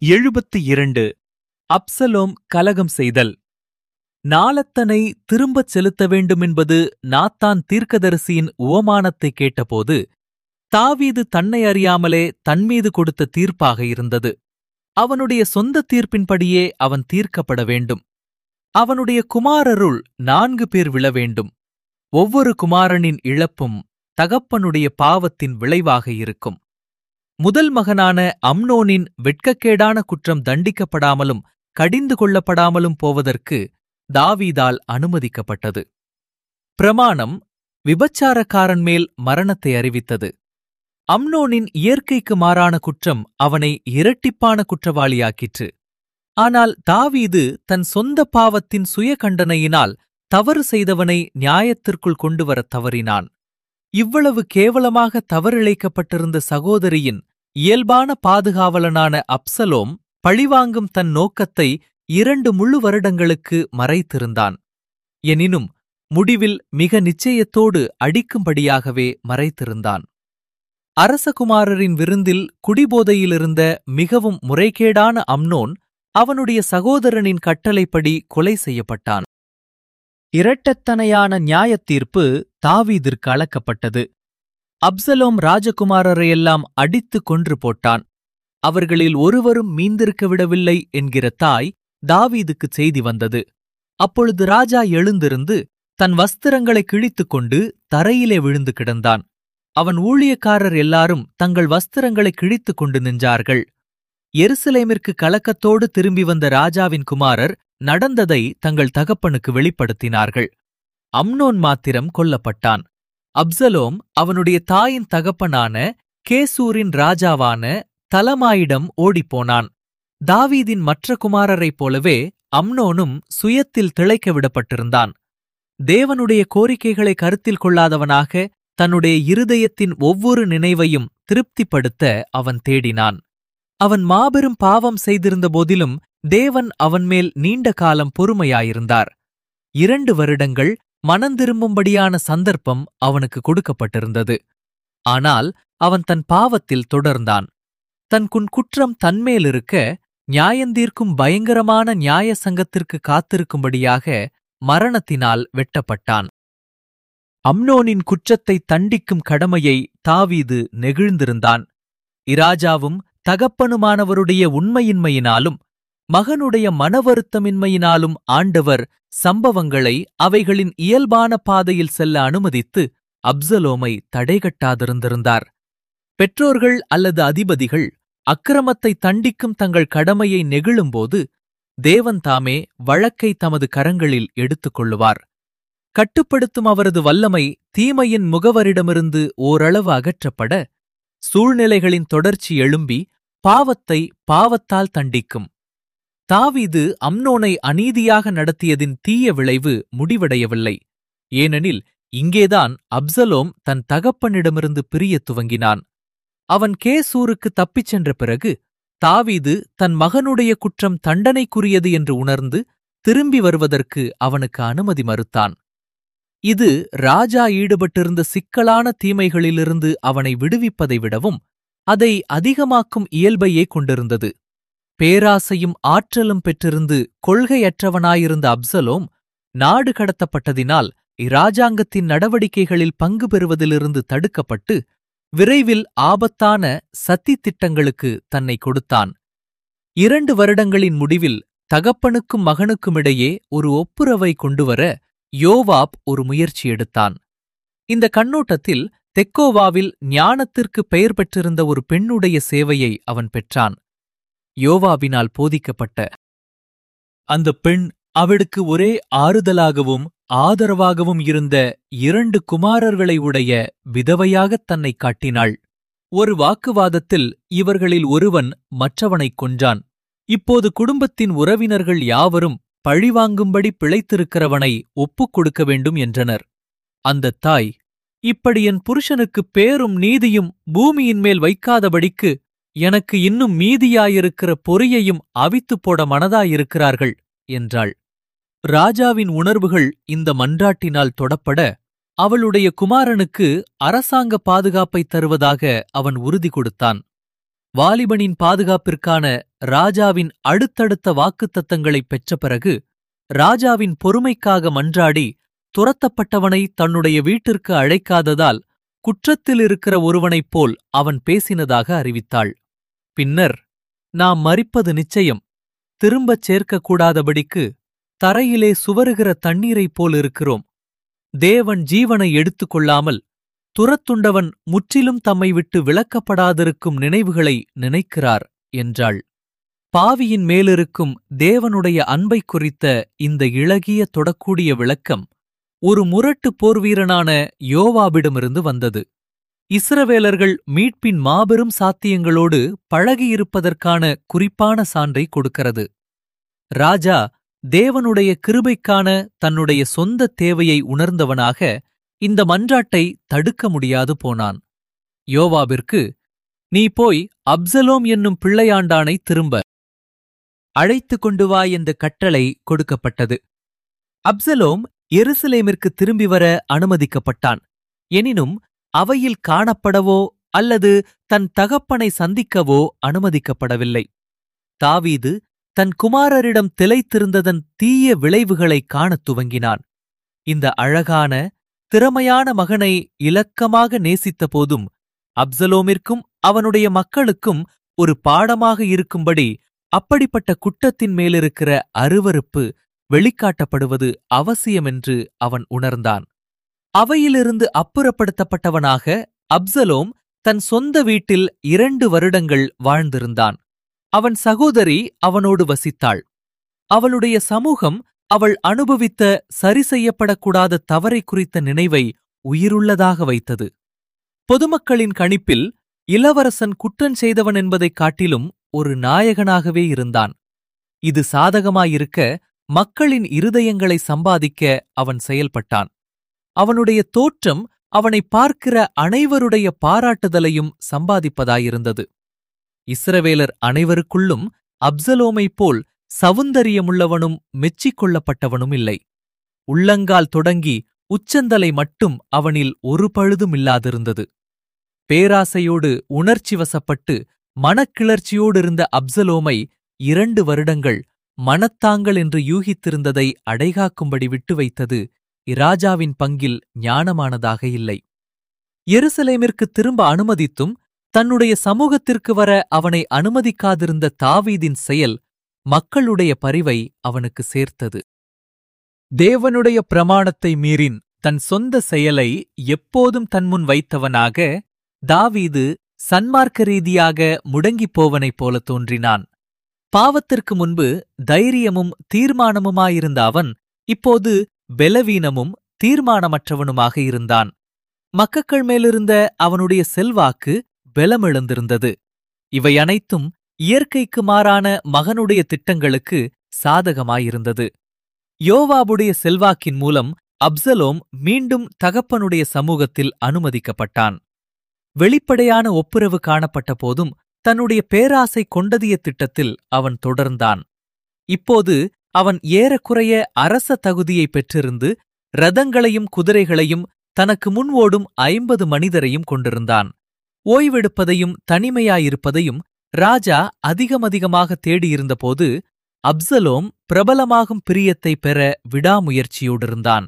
எழுபத்து இரண்டு அப்சலோம் கலகம் செய்தல் நாலத்தனை திரும்பச் செலுத்த வேண்டுமென்பது நாத்தான் தீர்க்கதரிசியின் உவமானத்தை கேட்டபோது தாவீது தன்னை அறியாமலே தன்மீது கொடுத்த தீர்ப்பாக இருந்தது அவனுடைய சொந்த தீர்ப்பின்படியே அவன் தீர்க்கப்பட வேண்டும் அவனுடைய குமாரருள் நான்கு பேர் விழ வேண்டும் ஒவ்வொரு குமாரனின் இழப்பும் தகப்பனுடைய பாவத்தின் விளைவாக இருக்கும் முதல் மகனான அம்னோனின் வெட்கக்கேடான குற்றம் தண்டிக்கப்படாமலும் கடிந்து கொள்ளப்படாமலும் போவதற்கு தாவீதால் அனுமதிக்கப்பட்டது பிரமாணம் விபச்சாரக்காரன் மேல் மரணத்தை அறிவித்தது அம்னோனின் இயற்கைக்கு மாறான குற்றம் அவனை இரட்டிப்பான குற்றவாளியாக்கிற்று ஆனால் தாவீது தன் சொந்த பாவத்தின் சுய கண்டனையினால் தவறு செய்தவனை நியாயத்திற்குள் கொண்டுவரத் தவறினான் இவ்வளவு கேவலமாக தவறிழைக்கப்பட்டிருந்த சகோதரியின் இயல்பான பாதுகாவலனான அப்சலோம் பழிவாங்கும் தன் நோக்கத்தை இரண்டு முழு வருடங்களுக்கு மறைத்திருந்தான் எனினும் முடிவில் மிக நிச்சயத்தோடு அடிக்கும்படியாகவே மறைத்திருந்தான் அரசகுமாரரின் விருந்தில் குடிபோதையிலிருந்த மிகவும் முறைகேடான அம்னோன் அவனுடைய சகோதரனின் கட்டளைப்படி கொலை செய்யப்பட்டான் இரட்டத்தனையான நியாயத் தீர்ப்பு தாவீதிற்கு அளக்கப்பட்டது அப்சலோம் ராஜகுமாரரையெல்லாம் அடித்துக் கொன்று போட்டான் அவர்களில் ஒருவரும் மீந்திருக்க விடவில்லை என்கிற தாய் தாவீதுக்குச் செய்தி வந்தது அப்பொழுது ராஜா எழுந்திருந்து தன் வஸ்திரங்களை கிழித்துக் கொண்டு தரையிலே விழுந்து கிடந்தான் அவன் ஊழியக்காரர் எல்லாரும் தங்கள் வஸ்திரங்களை கிழித்துக் கொண்டு நின்றார்கள் எருசலேமிற்கு கலக்கத்தோடு திரும்பி வந்த ராஜாவின் குமாரர் நடந்ததை தங்கள் தகப்பனுக்கு வெளிப்படுத்தினார்கள் அம்னோன் மாத்திரம் கொல்லப்பட்டான் அப்சலோம் அவனுடைய தாயின் தகப்பனான கேசூரின் ராஜாவான தலமாயிடம் ஓடிப்போனான் தாவீதின் மற்ற குமாரரைப் போலவே அம்னோனும் சுயத்தில் திளைக்க விடப்பட்டிருந்தான் தேவனுடைய கோரிக்கைகளை கருத்தில் கொள்ளாதவனாக தன்னுடைய இருதயத்தின் ஒவ்வொரு நினைவையும் திருப்திப்படுத்த அவன் தேடினான் அவன் மாபெரும் பாவம் செய்திருந்த போதிலும் தேவன் அவன் மேல் நீண்ட காலம் பொறுமையாயிருந்தார் இரண்டு வருடங்கள் மனந்திரும்பும்படியான சந்தர்ப்பம் அவனுக்கு கொடுக்கப்பட்டிருந்தது ஆனால் அவன் தன் பாவத்தில் தொடர்ந்தான் தன் குன் குற்றம் தன்மேலிருக்க நியாயந்தீர்க்கும் பயங்கரமான நியாய சங்கத்திற்கு காத்திருக்கும்படியாக மரணத்தினால் வெட்டப்பட்டான் அம்னோனின் குற்றத்தை தண்டிக்கும் கடமையை தாவீது நெகிழ்ந்திருந்தான் இராஜாவும் தகப்பனுமானவருடைய உண்மையின்மையினாலும் மகனுடைய மனவருத்தமின்மையினாலும் ஆண்டவர் சம்பவங்களை அவைகளின் இயல்பான பாதையில் செல்ல அனுமதித்து அப்சலோமை தடைகட்டாதிருந்திருந்தார் பெற்றோர்கள் அல்லது அதிபதிகள் அக்கிரமத்தை தண்டிக்கும் தங்கள் கடமையை நெகிழும்போது தேவன் தாமே வழக்கை தமது கரங்களில் எடுத்துக் கொள்ளுவார் கட்டுப்படுத்தும் அவரது வல்லமை தீமையின் முகவரிடமிருந்து ஓரளவு அகற்றப்பட சூழ்நிலைகளின் தொடர்ச்சி எழும்பி பாவத்தை பாவத்தால் தண்டிக்கும் தாவீது அம்னோனை அநீதியாக நடத்தியதின் தீய விளைவு முடிவடையவில்லை ஏனெனில் இங்கேதான் அப்சலோம் தன் தகப்பனிடமிருந்து பிரியத் துவங்கினான் அவன் கேசூருக்கு தப்பிச் சென்ற பிறகு தாவீது தன் மகனுடைய குற்றம் தண்டனைக்குரியது என்று உணர்ந்து திரும்பி வருவதற்கு அவனுக்கு அனுமதி மறுத்தான் இது ராஜா ஈடுபட்டிருந்த சிக்கலான தீமைகளிலிருந்து அவனை விடுவிப்பதை விடவும் அதை அதிகமாக்கும் இயல்பையே கொண்டிருந்தது பேராசையும் ஆற்றலும் பெற்றிருந்து கொள்கையற்றவனாயிருந்த அப்சலோம் நாடு கடத்தப்பட்டதினால் இராஜாங்கத்தின் நடவடிக்கைகளில் பங்கு பெறுவதிலிருந்து தடுக்கப்பட்டு விரைவில் ஆபத்தான சத்தி திட்டங்களுக்கு தன்னை கொடுத்தான் இரண்டு வருடங்களின் முடிவில் தகப்பனுக்கும் மகனுக்குமிடையே ஒரு ஒப்புரவை கொண்டுவர யோவாப் ஒரு முயற்சி எடுத்தான் இந்த கண்ணோட்டத்தில் தெக்கோவாவில் ஞானத்திற்கு பெயர் பெற்றிருந்த ஒரு பெண்ணுடைய சேவையை அவன் பெற்றான் யோவாபினால் போதிக்கப்பட்ட அந்த பெண் அவளுக்கு ஒரே ஆறுதலாகவும் ஆதரவாகவும் இருந்த இரண்டு குமாரர்களை உடைய விதவையாகத் தன்னை காட்டினாள் ஒரு வாக்குவாதத்தில் இவர்களில் ஒருவன் மற்றவனைக் கொன்றான் இப்போது குடும்பத்தின் உறவினர்கள் யாவரும் பழிவாங்கும்படி பிழைத்திருக்கிறவனை ஒப்புக் கொடுக்க வேண்டும் என்றனர் அந்தத் தாய் இப்படி என் புருஷனுக்கு பேரும் நீதியும் பூமியின் மேல் வைக்காதபடிக்கு எனக்கு இன்னும் மீதியாயிருக்கிற பொறியையும் அவித்துப் போட மனதாயிருக்கிறார்கள் என்றாள் ராஜாவின் உணர்வுகள் இந்த மன்றாட்டினால் தொடப்பட அவளுடைய குமாரனுக்கு அரசாங்க பாதுகாப்பை தருவதாக அவன் உறுதி கொடுத்தான் வாலிபனின் பாதுகாப்பிற்கான ராஜாவின் அடுத்தடுத்த வாக்குத்தத்தங்களைப் பெற்ற பிறகு ராஜாவின் பொறுமைக்காக மன்றாடி துரத்தப்பட்டவனை தன்னுடைய வீட்டிற்கு அழைக்காததால் குற்றத்தில் இருக்கிற ஒருவனைப் போல் அவன் பேசினதாக அறிவித்தாள் பின்னர் நாம் மரிப்பது நிச்சயம் திரும்பச் சேர்க்கக்கூடாதபடிக்கு தரையிலே சுவருகிற தண்ணீரைப் போல் இருக்கிறோம் தேவன் ஜீவனை எடுத்துக் கொள்ளாமல் துரத்துண்டவன் முற்றிலும் தம்மை விட்டு விலக்கப்படாதிருக்கும் நினைவுகளை நினைக்கிறார் என்றாள் பாவியின் மேலிருக்கும் தேவனுடைய அன்பை குறித்த இந்த இளகிய தொடக்கூடிய விளக்கம் ஒரு முரட்டு போர்வீரனான யோவாபிடமிருந்து வந்தது இஸ்ரவேலர்கள் மீட்பின் மாபெரும் சாத்தியங்களோடு பழகியிருப்பதற்கான குறிப்பான சான்றை கொடுக்கிறது ராஜா தேவனுடைய கிருபைக்கான தன்னுடைய சொந்த தேவையை உணர்ந்தவனாக இந்த மன்றாட்டை தடுக்க முடியாது போனான் யோவாபிற்கு நீ போய் அப்சலோம் என்னும் பிள்ளையாண்டானை திரும்ப அழைத்து கொண்டு வா என்ற கட்டளை கொடுக்கப்பட்டது அப்சலோம் எருசலேமிற்கு திரும்பி வர அனுமதிக்கப்பட்டான் எனினும் அவையில் காணப்படவோ அல்லது தன் தகப்பனை சந்திக்கவோ அனுமதிக்கப்படவில்லை தாவீது தன் குமாரரிடம் திளைத்திருந்ததன் தீய விளைவுகளைக் காணத் துவங்கினான் இந்த அழகான திறமையான மகனை இலக்கமாக நேசித்த போதும் அப்சலோமிற்கும் அவனுடைய மக்களுக்கும் ஒரு பாடமாக இருக்கும்படி அப்படிப்பட்ட குற்றத்தின் மேலிருக்கிற அருவருப்பு வெளிக்காட்டப்படுவது அவசியமென்று அவன் உணர்ந்தான் அவையிலிருந்து அப்புறப்படுத்தப்பட்டவனாக அப்சலோம் தன் சொந்த வீட்டில் இரண்டு வருடங்கள் வாழ்ந்திருந்தான் அவன் சகோதரி அவனோடு வசித்தாள் அவளுடைய சமூகம் அவள் அனுபவித்த சரி செய்யப்படக்கூடாத தவறை குறித்த நினைவை உயிருள்ளதாக வைத்தது பொதுமக்களின் கணிப்பில் இளவரசன் குற்றஞ் செய்தவன் என்பதைக் காட்டிலும் ஒரு நாயகனாகவே இருந்தான் இது சாதகமாயிருக்க மக்களின் இருதயங்களை சம்பாதிக்க அவன் செயல்பட்டான் அவனுடைய தோற்றம் அவனை பார்க்கிற அனைவருடைய பாராட்டுதலையும் சம்பாதிப்பதாயிருந்தது இஸ்ரவேலர் அனைவருக்குள்ளும் அப்சலோமைப் போல் சவுந்தரியமுள்ளவனும் மெச்சிக் கொள்ளப்பட்டவனும் இல்லை உள்ளங்கால் தொடங்கி உச்சந்தலை மட்டும் அவனில் ஒரு பழுதும் இல்லாதிருந்தது பேராசையோடு உணர்ச்சி வசப்பட்டு மனக்கிளர்ச்சியோடிருந்த அப்சலோமை இரண்டு வருடங்கள் மனத்தாங்கள் என்று யூகித்திருந்ததை அடைகாக்கும்படி விட்டு வைத்தது இராஜாவின் பங்கில் ஞானமானதாக இல்லை எருசலேமிற்கு திரும்ப அனுமதித்தும் தன்னுடைய சமூகத்திற்கு வர அவனை அனுமதிக்காதிருந்த தாவீதின் செயல் மக்களுடைய பரிவை அவனுக்கு சேர்த்தது தேவனுடைய பிரமாணத்தை மீறின் தன் சொந்த செயலை எப்போதும் தன்முன் வைத்தவனாக தாவீது சன்மார்க்க ரீதியாக முடங்கிப் போவனைப் போல தோன்றினான் பாவத்திற்கு முன்பு தைரியமும் தீர்மானமுமாயிருந்த அவன் இப்போது பெலவீனமும் தீர்மானமற்றவனுமாக இருந்தான் மக்கள் மேலிருந்த அவனுடைய செல்வாக்கு பலமிழந்திருந்தது இவை அனைத்தும் இயற்கைக்கு மாறான மகனுடைய திட்டங்களுக்கு சாதகமாயிருந்தது யோவாபுடைய செல்வாக்கின் மூலம் அப்சலோம் மீண்டும் தகப்பனுடைய சமூகத்தில் அனுமதிக்கப்பட்டான் வெளிப்படையான ஒப்புரவு காணப்பட்ட போதும் தன்னுடைய பேராசை கொண்டதிய திட்டத்தில் அவன் தொடர்ந்தான் இப்போது அவன் ஏறக்குறைய அரச தகுதியை பெற்றிருந்து ரதங்களையும் குதிரைகளையும் தனக்கு முன் ஓடும் ஐம்பது மனிதரையும் கொண்டிருந்தான் ஓய்வெடுப்பதையும் தனிமையாயிருப்பதையும் ராஜா அதிகமதிகமாக தேடியிருந்தபோது அப்சலோம் பிரபலமாகும் பிரியத்தை பெற விடாமுயற்சியோடிருந்தான்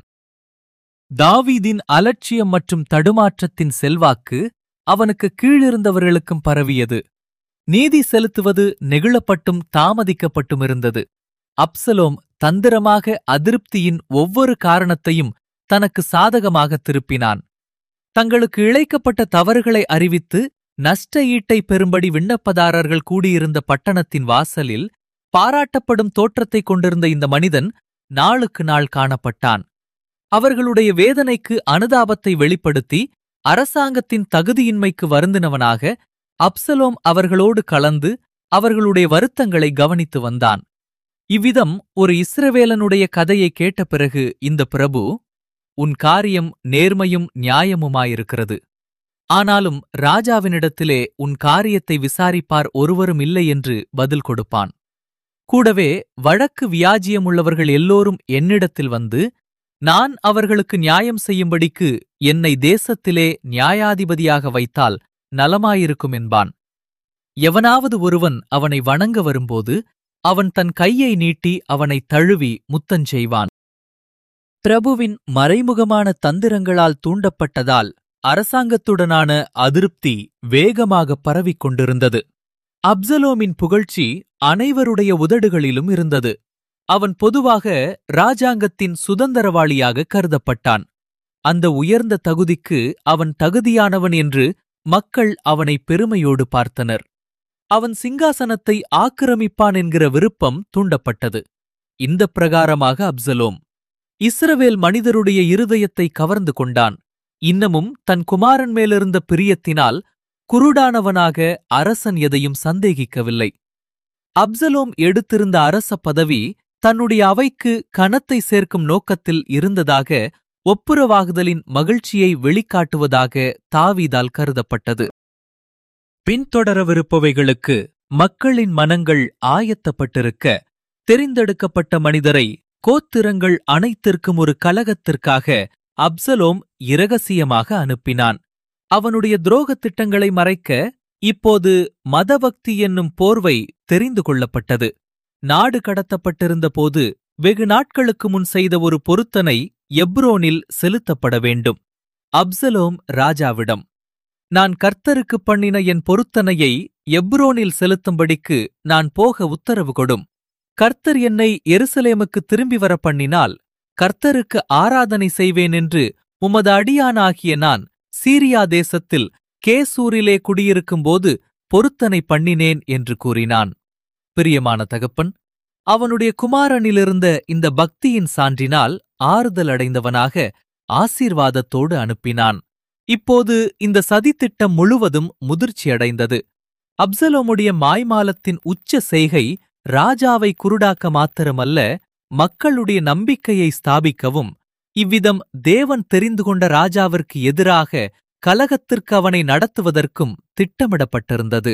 தாவீதின் அலட்சியம் மற்றும் தடுமாற்றத்தின் செல்வாக்கு அவனுக்கு கீழிருந்தவர்களுக்கும் பரவியது நீதி செலுத்துவது நெகிழப்பட்டும் தாமதிக்கப்பட்டும் இருந்தது அப்சலோம் தந்திரமாக அதிருப்தியின் ஒவ்வொரு காரணத்தையும் தனக்கு சாதகமாக திருப்பினான் தங்களுக்கு இழைக்கப்பட்ட தவறுகளை அறிவித்து நஷ்ட ஈட்டை பெறும்படி விண்ணப்பதாரர்கள் கூடியிருந்த பட்டணத்தின் வாசலில் பாராட்டப்படும் தோற்றத்தைக் கொண்டிருந்த இந்த மனிதன் நாளுக்கு நாள் காணப்பட்டான் அவர்களுடைய வேதனைக்கு அனுதாபத்தை வெளிப்படுத்தி அரசாங்கத்தின் தகுதியின்மைக்கு வருந்தினவனாக அப்சலோம் அவர்களோடு கலந்து அவர்களுடைய வருத்தங்களை கவனித்து வந்தான் இவ்விதம் ஒரு இஸ்ரவேலனுடைய கதையை கேட்ட பிறகு இந்த பிரபு உன் காரியம் நேர்மையும் நியாயமுமாயிருக்கிறது ஆனாலும் ராஜாவினிடத்திலே உன் காரியத்தை விசாரிப்பார் ஒருவரும் இல்லை என்று பதில் கொடுப்பான் கூடவே வழக்கு வியாஜியமுள்ளவர்கள் எல்லோரும் என்னிடத்தில் வந்து நான் அவர்களுக்கு நியாயம் செய்யும்படிக்கு என்னை தேசத்திலே நியாயாதிபதியாக வைத்தால் நலமாயிருக்கும் என்பான் எவனாவது ஒருவன் அவனை வணங்க வரும்போது அவன் தன் கையை நீட்டி அவனை தழுவி முத்தஞ்செய்வான் பிரபுவின் மறைமுகமான தந்திரங்களால் தூண்டப்பட்டதால் அரசாங்கத்துடனான அதிருப்தி வேகமாக பரவிக் கொண்டிருந்தது அப்சலோமின் புகழ்ச்சி அனைவருடைய உதடுகளிலும் இருந்தது அவன் பொதுவாக ராஜாங்கத்தின் சுதந்திரவாளியாக கருதப்பட்டான் அந்த உயர்ந்த தகுதிக்கு அவன் தகுதியானவன் என்று மக்கள் அவனை பெருமையோடு பார்த்தனர் அவன் சிங்காசனத்தை ஆக்கிரமிப்பான் என்கிற விருப்பம் தூண்டப்பட்டது இந்த பிரகாரமாக அப்சலோம் இஸ்ரவேல் மனிதருடைய இருதயத்தை கவர்ந்து கொண்டான் இன்னமும் தன் குமாரன் மேலிருந்த பிரியத்தினால் குருடானவனாக அரசன் எதையும் சந்தேகிக்கவில்லை அப்சலோம் எடுத்திருந்த அரச பதவி தன்னுடைய அவைக்கு கனத்தை சேர்க்கும் நோக்கத்தில் இருந்ததாக ஒப்புரவாகுதலின் மகிழ்ச்சியை வெளிக்காட்டுவதாக தாவீதால் கருதப்பட்டது பின்தொடரவிருப்பவைகளுக்கு மக்களின் மனங்கள் ஆயத்தப்பட்டிருக்க தெரிந்தெடுக்கப்பட்ட மனிதரை கோத்திரங்கள் அனைத்திற்கும் ஒரு கலகத்திற்காக அப்சலோம் இரகசியமாக அனுப்பினான் அவனுடைய துரோகத் திட்டங்களை மறைக்க இப்போது மதபக்தி என்னும் போர்வை தெரிந்து கொள்ளப்பட்டது நாடு கடத்தப்பட்டிருந்த போது வெகு நாட்களுக்கு முன் செய்த ஒரு பொருத்தனை எப்ரோனில் செலுத்தப்பட வேண்டும் அப்சலோம் ராஜாவிடம் நான் கர்த்தருக்கு பண்ணின என் பொருத்தனையை எப்ரோனில் செலுத்தும்படிக்கு நான் போக உத்தரவு கொடும் கர்த்தர் என்னை எருசலேமுக்கு திரும்பி வர பண்ணினால் கர்த்தருக்கு ஆராதனை செய்வேன் என்று உமது அடியானாகிய நான் சீரியா தேசத்தில் கேசூரிலே குடியிருக்கும்போது பொருத்தனை பண்ணினேன் என்று கூறினான் பிரியமான தகப்பன் அவனுடைய குமாரனிலிருந்த இந்த பக்தியின் சான்றினால் ஆறுதல் அடைந்தவனாக ஆசீர்வாதத்தோடு அனுப்பினான் இப்போது இந்த சதித்திட்டம் முழுவதும் முதிர்ச்சியடைந்தது அப்சலோமுடைய மாய்மாலத்தின் உச்ச செய்கை ராஜாவை குருடாக்க மாத்திரமல்ல மக்களுடைய நம்பிக்கையை ஸ்தாபிக்கவும் இவ்விதம் தேவன் தெரிந்து கொண்ட ராஜாவிற்கு எதிராக கலகத்திற்கு அவனை நடத்துவதற்கும் திட்டமிடப்பட்டிருந்தது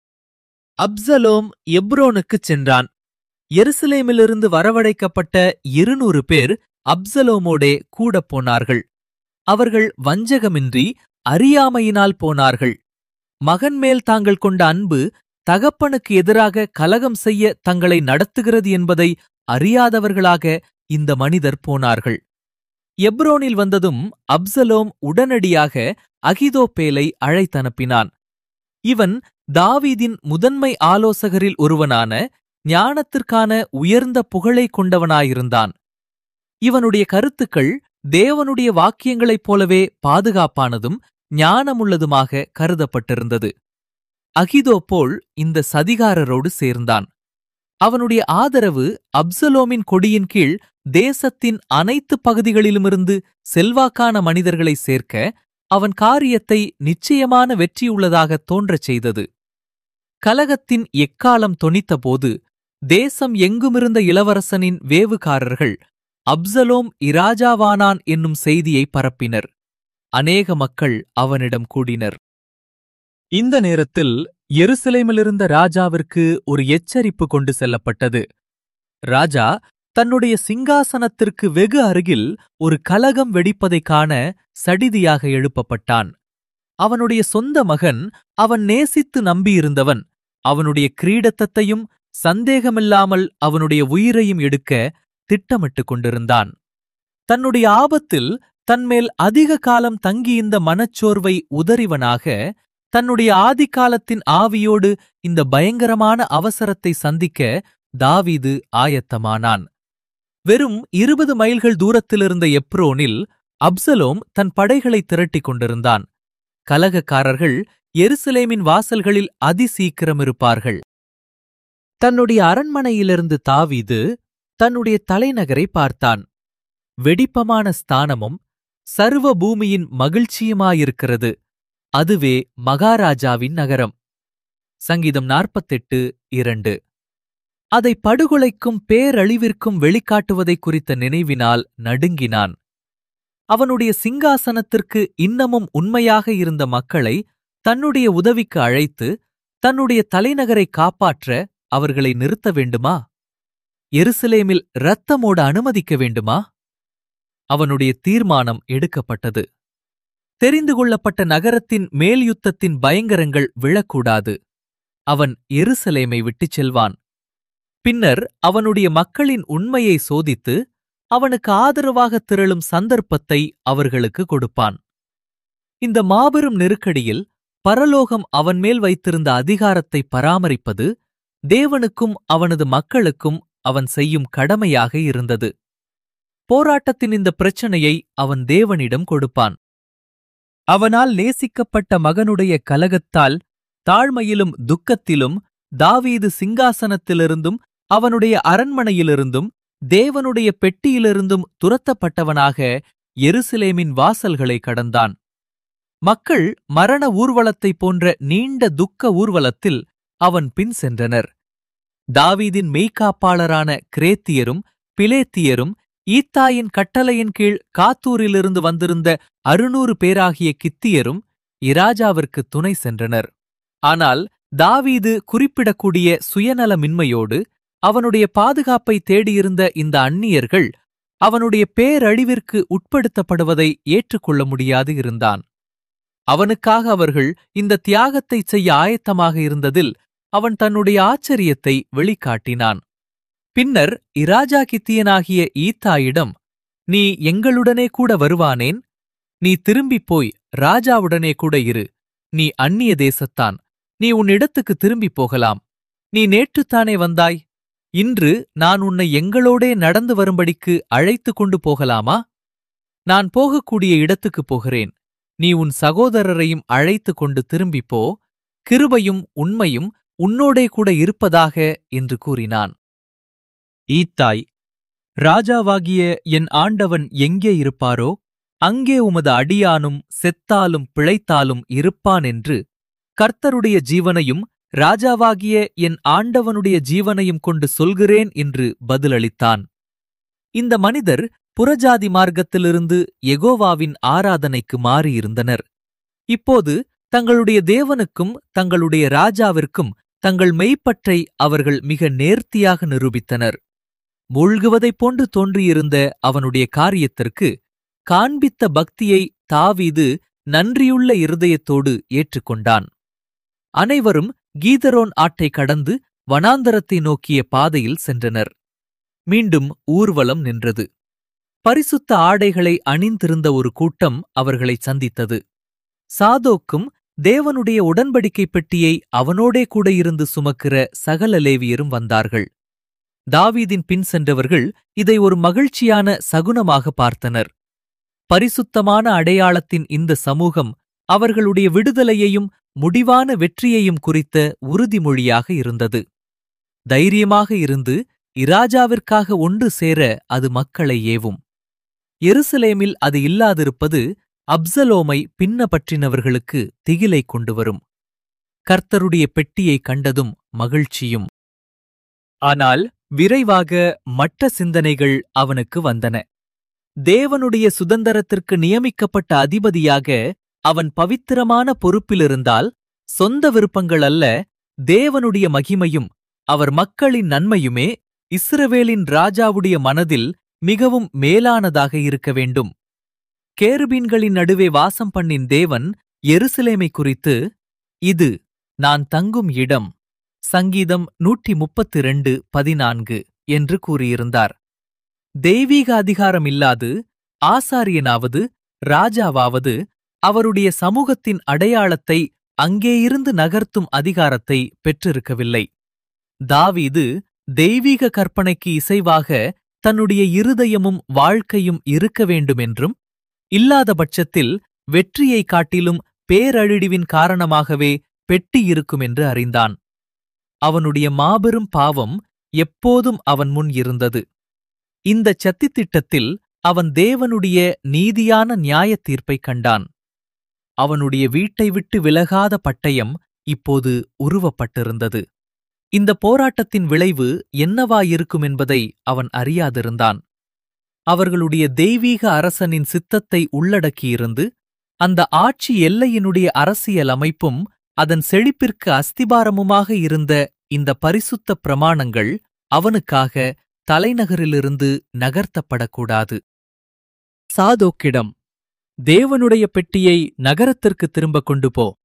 அப்சலோம் எப்ரோனுக்குச் சென்றான் எருசலேமிலிருந்து வரவழைக்கப்பட்ட இருநூறு பேர் அப்சலோமோடே கூடப் போனார்கள் அவர்கள் வஞ்சகமின்றி அறியாமையினால் போனார்கள் மகன் மேல் தாங்கள் கொண்ட அன்பு தகப்பனுக்கு எதிராக கலகம் செய்ய தங்களை நடத்துகிறது என்பதை அறியாதவர்களாக இந்த மனிதர் போனார்கள் எப்ரோனில் வந்ததும் அப்சலோம் உடனடியாக அகிதோப்பேலை அழைத்தனுப்பினான் இவன் தாவீதின் முதன்மை ஆலோசகரில் ஒருவனான ஞானத்திற்கான உயர்ந்த புகழை கொண்டவனாயிருந்தான் இவனுடைய கருத்துக்கள் தேவனுடைய வாக்கியங்களைப் போலவே பாதுகாப்பானதும் ஞானமுள்ளதுமாக கருதப்பட்டிருந்தது அகிதோப்போல் இந்த சதிகாரரோடு சேர்ந்தான் அவனுடைய ஆதரவு அப்சலோமின் கொடியின் கீழ் தேசத்தின் அனைத்து பகுதிகளிலுமிருந்து செல்வாக்கான மனிதர்களை சேர்க்க அவன் காரியத்தை நிச்சயமான வெற்றியுள்ளதாக தோன்றச் செய்தது கலகத்தின் எக்காலம் தொனித்தபோது தேசம் எங்குமிருந்த இளவரசனின் வேவுகாரர்கள் அப்சலோம் இராஜாவானான் என்னும் செய்தியை பரப்பினர் அநேக மக்கள் அவனிடம் கூடினர் இந்த நேரத்தில் எருசலேமிலிருந்த ராஜாவிற்கு ஒரு எச்சரிப்பு கொண்டு செல்லப்பட்டது ராஜா தன்னுடைய சிங்காசனத்திற்கு வெகு அருகில் ஒரு கலகம் வெடிப்பதைக் காண சடிதியாக எழுப்பப்பட்டான் அவனுடைய சொந்த மகன் அவன் நேசித்து நம்பியிருந்தவன் அவனுடைய கிரீடத்தத்தையும் சந்தேகமில்லாமல் அவனுடைய உயிரையும் எடுக்க திட்டமிட்டுக் கொண்டிருந்தான் தன்னுடைய ஆபத்தில் தன்மேல் அதிக காலம் தங்கியிருந்த மனச்சோர்வை உதறிவனாக தன்னுடைய ஆதிக்காலத்தின் ஆவியோடு இந்த பயங்கரமான அவசரத்தை சந்திக்க தாவீது ஆயத்தமானான் வெறும் இருபது மைல்கள் தூரத்திலிருந்த எப்ரோனில் அப்சலோம் தன் படைகளை திரட்டிக் கொண்டிருந்தான் கலகக்காரர்கள் எருசலேமின் வாசல்களில் அதிசீக்கிரம் இருப்பார்கள் தன்னுடைய அரண்மனையிலிருந்து தாவீது தன்னுடைய தலைநகரை பார்த்தான் வெடிப்பமான ஸ்தானமும் சர்வ பூமியின் மகிழ்ச்சியுமாயிருக்கிறது அதுவே மகாராஜாவின் நகரம் சங்கீதம் நாற்பத்தெட்டு இரண்டு அதை படுகொலைக்கும் பேரழிவிற்கும் வெளிக்காட்டுவதை குறித்த நினைவினால் நடுங்கினான் அவனுடைய சிங்காசனத்திற்கு இன்னமும் உண்மையாக இருந்த மக்களை தன்னுடைய உதவிக்கு அழைத்து தன்னுடைய தலைநகரை காப்பாற்ற அவர்களை நிறுத்த வேண்டுமா எருசலேமில் இரத்தமோட அனுமதிக்க வேண்டுமா அவனுடைய தீர்மானம் எடுக்கப்பட்டது தெரிந்து கொள்ளப்பட்ட நகரத்தின் மேல்யுத்தத்தின் பயங்கரங்கள் விழக்கூடாது அவன் எருசலேமை விட்டுச் செல்வான் பின்னர் அவனுடைய மக்களின் உண்மையை சோதித்து அவனுக்கு ஆதரவாக திரளும் சந்தர்ப்பத்தை அவர்களுக்கு கொடுப்பான் இந்த மாபெரும் நெருக்கடியில் பரலோகம் அவன் மேல் வைத்திருந்த அதிகாரத்தை பராமரிப்பது தேவனுக்கும் அவனது மக்களுக்கும் அவன் செய்யும் கடமையாக இருந்தது போராட்டத்தின் இந்த பிரச்சனையை அவன் தேவனிடம் கொடுப்பான் அவனால் நேசிக்கப்பட்ட மகனுடைய கலகத்தால் தாழ்மையிலும் துக்கத்திலும் தாவீது சிங்காசனத்திலிருந்தும் அவனுடைய அரண்மனையிலிருந்தும் தேவனுடைய பெட்டியிலிருந்தும் துரத்தப்பட்டவனாக எருசலேமின் வாசல்களை கடந்தான் மக்கள் மரண ஊர்வலத்தைப் போன்ற நீண்ட துக்க ஊர்வலத்தில் அவன் பின் சென்றனர் தாவீதின் மெய்க்காப்பாளரான கிரேத்தியரும் பிலேத்தியரும் ஈத்தாயின் கட்டளையின் கீழ் காத்தூரிலிருந்து வந்திருந்த அறுநூறு பேராகிய கித்தியரும் இராஜாவிற்கு துணை சென்றனர் ஆனால் தாவீது குறிப்பிடக்கூடிய சுயநலமின்மையோடு அவனுடைய பாதுகாப்பை தேடியிருந்த இந்த அந்நியர்கள் அவனுடைய பேரழிவிற்கு உட்படுத்தப்படுவதை ஏற்றுக்கொள்ள முடியாது இருந்தான் அவனுக்காக அவர்கள் இந்த தியாகத்தைச் செய்ய ஆயத்தமாக இருந்ததில் அவன் தன்னுடைய ஆச்சரியத்தை வெளிக்காட்டினான் பின்னர் இராஜா கித்தியனாகிய ஈத்தாயிடம் நீ எங்களுடனே கூட வருவானேன் நீ திரும்பிப் போய் ராஜாவுடனே கூட இரு நீ அந்நிய தேசத்தான் நீ உன் இடத்துக்கு திரும்பிப் போகலாம் நீ நேற்றுத்தானே வந்தாய் இன்று நான் உன்னை எங்களோடே நடந்து வரும்படிக்கு அழைத்து கொண்டு போகலாமா நான் போகக்கூடிய இடத்துக்குப் போகிறேன் நீ உன் சகோதரரையும் அழைத்து கொண்டு திரும்பிப் போ கிருபையும் உண்மையும் உன்னோடே கூட இருப்பதாக என்று கூறினான் ஈத்தாய் ராஜாவாகிய என் ஆண்டவன் எங்கே இருப்பாரோ அங்கே உமது அடியானும் செத்தாலும் பிழைத்தாலும் இருப்பான் என்று கர்த்தருடைய ஜீவனையும் ராஜாவாகிய என் ஆண்டவனுடைய ஜீவனையும் கொண்டு சொல்கிறேன் என்று பதிலளித்தான் இந்த மனிதர் புறஜாதி மார்க்கத்திலிருந்து எகோவாவின் ஆராதனைக்கு மாறியிருந்தனர் இப்போது தங்களுடைய தேவனுக்கும் தங்களுடைய ராஜாவிற்கும் தங்கள் மெய்ப்பற்றை அவர்கள் மிக நேர்த்தியாக நிரூபித்தனர் மூழ்குவதைப் போன்று தோன்றியிருந்த அவனுடைய காரியத்திற்கு காண்பித்த பக்தியை தாவீது நன்றியுள்ள இருதயத்தோடு ஏற்றுக்கொண்டான் அனைவரும் கீதரோன் ஆட்டை கடந்து வனாந்தரத்தை நோக்கிய பாதையில் சென்றனர் மீண்டும் ஊர்வலம் நின்றது பரிசுத்த ஆடைகளை அணிந்திருந்த ஒரு கூட்டம் அவர்களை சந்தித்தது சாதோக்கும் தேவனுடைய உடன்படிக்கை பெட்டியை அவனோடே கூட இருந்து சுமக்கிற சகல லேவியரும் வந்தார்கள் தாவீதின் பின் சென்றவர்கள் இதை ஒரு மகிழ்ச்சியான சகுனமாக பார்த்தனர் பரிசுத்தமான அடையாளத்தின் இந்த சமூகம் அவர்களுடைய விடுதலையையும் முடிவான வெற்றியையும் குறித்த உறுதிமொழியாக இருந்தது தைரியமாக இருந்து இராஜாவிற்காக ஒன்று சேர அது மக்களை ஏவும் எருசலேமில் அது இல்லாதிருப்பது அப்சலோமை பின்னபற்றினவர்களுக்கு திகிலை கொண்டு வரும் கர்த்தருடைய பெட்டியை கண்டதும் மகிழ்ச்சியும் ஆனால் விரைவாக மட்ட சிந்தனைகள் அவனுக்கு வந்தன தேவனுடைய சுதந்திரத்திற்கு நியமிக்கப்பட்ட அதிபதியாக அவன் பவித்திரமான பொறுப்பிலிருந்தால் சொந்த விருப்பங்கள் அல்ல தேவனுடைய மகிமையும் அவர் மக்களின் நன்மையுமே இஸ்ரவேலின் ராஜாவுடைய மனதில் மிகவும் மேலானதாக இருக்க வேண்டும் கேருபீன்களின் நடுவே வாசம் பண்ணின் தேவன் எருசலேமை குறித்து இது நான் தங்கும் இடம் சங்கீதம் நூற்றி முப்பத்து ரெண்டு பதினான்கு என்று கூறியிருந்தார் தெய்வீக அதிகாரம் இல்லாது ஆசாரியனாவது ராஜாவாவது அவருடைய சமூகத்தின் அடையாளத்தை அங்கேயிருந்து நகர்த்தும் அதிகாரத்தை பெற்றிருக்கவில்லை தாவீது தெய்வீக கற்பனைக்கு இசைவாக தன்னுடைய இருதயமும் வாழ்க்கையும் இருக்க வேண்டுமென்றும் இல்லாத பட்சத்தில் வெற்றியைக் காட்டிலும் பேரழிவின் காரணமாகவே பெட்டி இருக்கும் என்று அறிந்தான் அவனுடைய மாபெரும் பாவம் எப்போதும் அவன் முன் இருந்தது இந்தச் சத்தித்திட்டத்தில் அவன் தேவனுடைய நீதியான நியாயத் தீர்ப்பைக் கண்டான் அவனுடைய வீட்டை விட்டு விலகாத பட்டயம் இப்போது உருவப்பட்டிருந்தது இந்த போராட்டத்தின் விளைவு என்னவாயிருக்கும் என்பதை அவன் அறியாதிருந்தான் அவர்களுடைய தெய்வீக அரசனின் சித்தத்தை உள்ளடக்கியிருந்து அந்த ஆட்சி எல்லையினுடைய அரசியல் அமைப்பும் அதன் செழிப்பிற்கு அஸ்திபாரமுமாக இருந்த இந்த பரிசுத்த பிரமாணங்கள் அவனுக்காக தலைநகரிலிருந்து நகர்த்தப்படக்கூடாது சாதோக்கிடம் தேவனுடைய பெட்டியை நகரத்திற்கு திரும்ப கொண்டு போ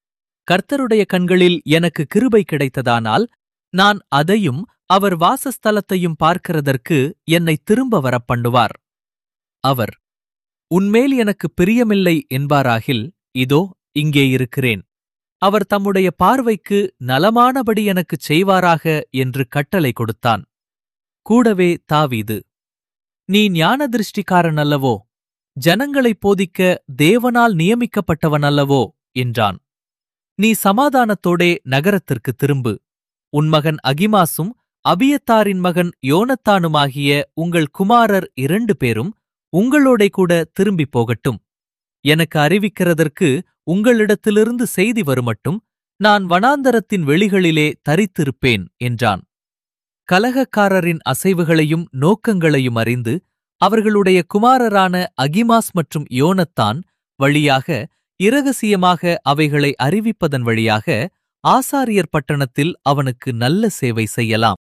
கர்த்தருடைய கண்களில் எனக்கு கிருபை கிடைத்ததானால் நான் அதையும் அவர் வாசஸ்தலத்தையும் பார்க்கிறதற்கு என்னை திரும்ப வரப் பண்ணுவார் அவர் உன்மேல் எனக்கு பிரியமில்லை என்பாராகில் இதோ இங்கே இருக்கிறேன் அவர் தம்முடைய பார்வைக்கு நலமானபடி எனக்குச் செய்வாராக என்று கட்டளை கொடுத்தான் கூடவே தாவீது நீ ஞான திருஷ்டிக்காரன் அல்லவோ ஜனங்களைப் போதிக்க தேவனால் நியமிக்கப்பட்டவன் அல்லவோ என்றான் நீ சமாதானத்தோடே நகரத்திற்கு திரும்பு உன் மகன் அகிமாசும் அபியத்தாரின் மகன் யோனத்தானுமாகிய உங்கள் குமாரர் இரண்டு பேரும் உங்களோடே கூட திரும்பிப் போகட்டும் எனக்கு அறிவிக்கிறதற்கு உங்களிடத்திலிருந்து செய்தி வருமட்டும் நான் வனாந்தரத்தின் வெளிகளிலே தரித்திருப்பேன் என்றான் கலகக்காரரின் அசைவுகளையும் நோக்கங்களையும் அறிந்து அவர்களுடைய குமாரரான அகிமாஸ் மற்றும் யோனத்தான் வழியாக இரகசியமாக அவைகளை அறிவிப்பதன் வழியாக ஆசாரியர் பட்டணத்தில் அவனுக்கு நல்ல சேவை செய்யலாம்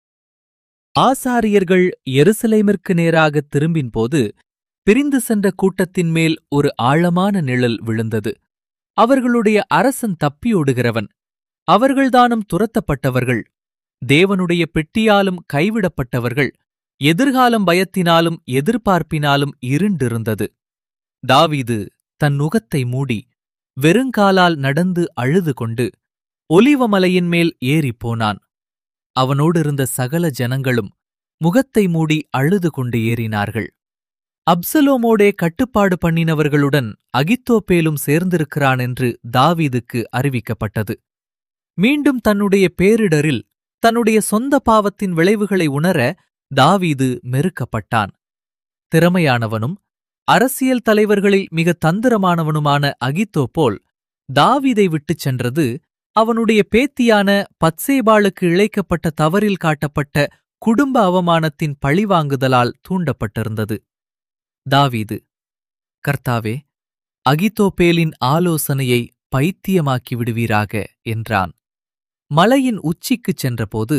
ஆசாரியர்கள் எருசலேமிற்கு நேராக திரும்பின்போது பிரிந்து சென்ற கூட்டத்தின் மேல் ஒரு ஆழமான நிழல் விழுந்தது அவர்களுடைய அரசன் தப்பியோடுகிறவன் அவர்கள்தானும் துரத்தப்பட்டவர்கள் தேவனுடைய பெட்டியாலும் கைவிடப்பட்டவர்கள் எதிர்காலம் பயத்தினாலும் எதிர்பார்ப்பினாலும் இருண்டிருந்தது தாவீது தன் நுகத்தை மூடி வெறுங்காலால் நடந்து அழுது கொண்டு ஒலிவமலையின் மேல் ஏறிப் போனான் அவனோடிருந்த சகல ஜனங்களும் முகத்தை மூடி அழுது கொண்டு ஏறினார்கள் அப்சலோமோடே கட்டுப்பாடு பண்ணினவர்களுடன் அகித்தோப்பேலும் சேர்ந்திருக்கிறான் என்று தாவீதுக்கு அறிவிக்கப்பட்டது மீண்டும் தன்னுடைய பேரிடரில் தன்னுடைய சொந்த பாவத்தின் விளைவுகளை உணர தாவீது மெருக்கப்பட்டான் திறமையானவனும் அரசியல் தலைவர்களில் மிக தந்திரமானவனுமான அகித்தோப்போல் தாவீதை விட்டுச் சென்றது அவனுடைய பேத்தியான பத்சேபாளுக்கு இழைக்கப்பட்ட தவறில் காட்டப்பட்ட குடும்ப அவமானத்தின் பழிவாங்குதலால் தூண்டப்பட்டிருந்தது தாவீது கர்த்தாவே அகித்தோப்பேலின் ஆலோசனையை பைத்தியமாக்கி விடுவீராக என்றான் மலையின் உச்சிக்குச் சென்றபோது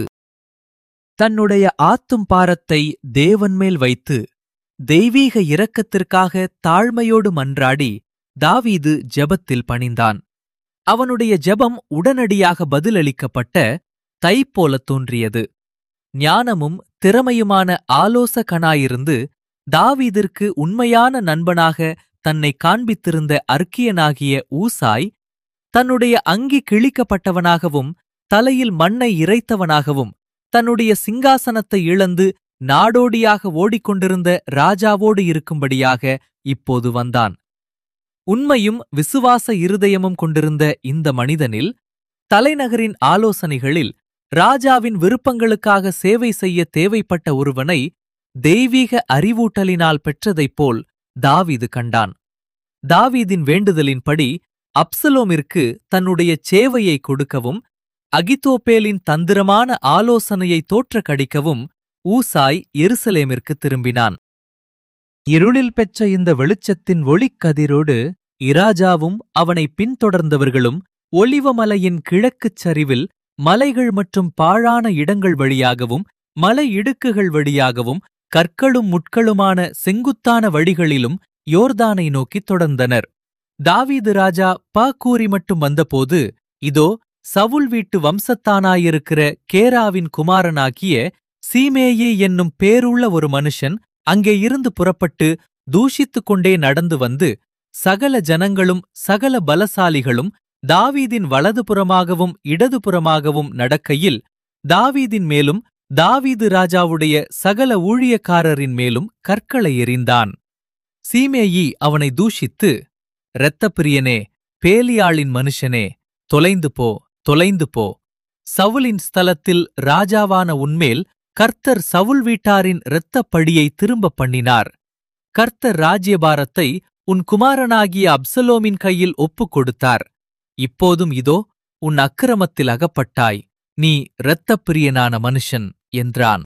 தன்னுடைய ஆத்தும் பாரத்தை தேவன் மேல் வைத்து தெய்வீக இரக்கத்திற்காக தாழ்மையோடு மன்றாடி தாவீது ஜெபத்தில் பணிந்தான் அவனுடைய ஜெபம் உடனடியாக பதிலளிக்கப்பட்ட தை போலத் தோன்றியது ஞானமும் திறமையுமான ஆலோசகனாயிருந்து தாவீதிற்கு உண்மையான நண்பனாக தன்னை காண்பித்திருந்த அர்க்கியனாகிய ஊசாய் தன்னுடைய அங்கி கிழிக்கப்பட்டவனாகவும் தலையில் மண்ணை இறைத்தவனாகவும் தன்னுடைய சிங்காசனத்தை இழந்து நாடோடியாக ஓடிக்கொண்டிருந்த ராஜாவோடு இருக்கும்படியாக இப்போது வந்தான் உண்மையும் விசுவாச இருதயமும் கொண்டிருந்த இந்த மனிதனில் தலைநகரின் ஆலோசனைகளில் ராஜாவின் விருப்பங்களுக்காக சேவை செய்ய தேவைப்பட்ட ஒருவனை தெய்வீக அறிவூட்டலினால் பெற்றதைப் போல் தாவீது கண்டான் தாவீதின் வேண்டுதலின்படி அப்சலோமிற்கு தன்னுடைய சேவையை கொடுக்கவும் அகித்தோப்பேலின் தந்திரமான ஆலோசனையை தோற்றக்கடிக்கவும் ஊசாய் எருசலேமிற்கு திரும்பினான் இருளில் பெற்ற இந்த வெளிச்சத்தின் ஒளிக்கதிரோடு இராஜாவும் அவனை பின்தொடர்ந்தவர்களும் ஒளிவமலையின் கிழக்குச் சரிவில் மலைகள் மற்றும் பாழான இடங்கள் வழியாகவும் மலை இடுக்குகள் வழியாகவும் கற்களும் முட்களுமான செங்குத்தான வழிகளிலும் யோர்தானை நோக்கித் தொடர்ந்தனர் தாவீது ராஜா பாக்கூரி மட்டும் வந்தபோது இதோ சவுல் வீட்டு வம்சத்தானாயிருக்கிற கேராவின் குமாரனாகிய சீமேயி என்னும் பேருள்ள ஒரு மனுஷன் அங்கே இருந்து புறப்பட்டு தூஷித்துக் கொண்டே நடந்து வந்து சகல ஜனங்களும் சகல பலசாலிகளும் தாவீதின் வலதுபுறமாகவும் இடதுபுறமாகவும் நடக்கையில் தாவீதின் மேலும் தாவீது ராஜாவுடைய சகல ஊழியக்காரரின் மேலும் கற்களை எறிந்தான் சீமேயி அவனை தூஷித்து இரத்தப்பிரியனே பேலியாளின் மனுஷனே தொலைந்து போ தொலைந்து போ சவுலின் ஸ்தலத்தில் ராஜாவான உன்மேல் கர்த்தர் சவுல் வீட்டாரின் இரத்தப் பழியை திரும்பப் பண்ணினார் கர்த்தர் ராஜ்யபாரத்தை உன் குமாரனாகிய அப்சலோமின் கையில் ஒப்புக் கொடுத்தார் இப்போதும் இதோ உன் அக்கிரமத்தில் அகப்பட்டாய் நீ இரத்தப்பிரியனான மனுஷன் என்றான்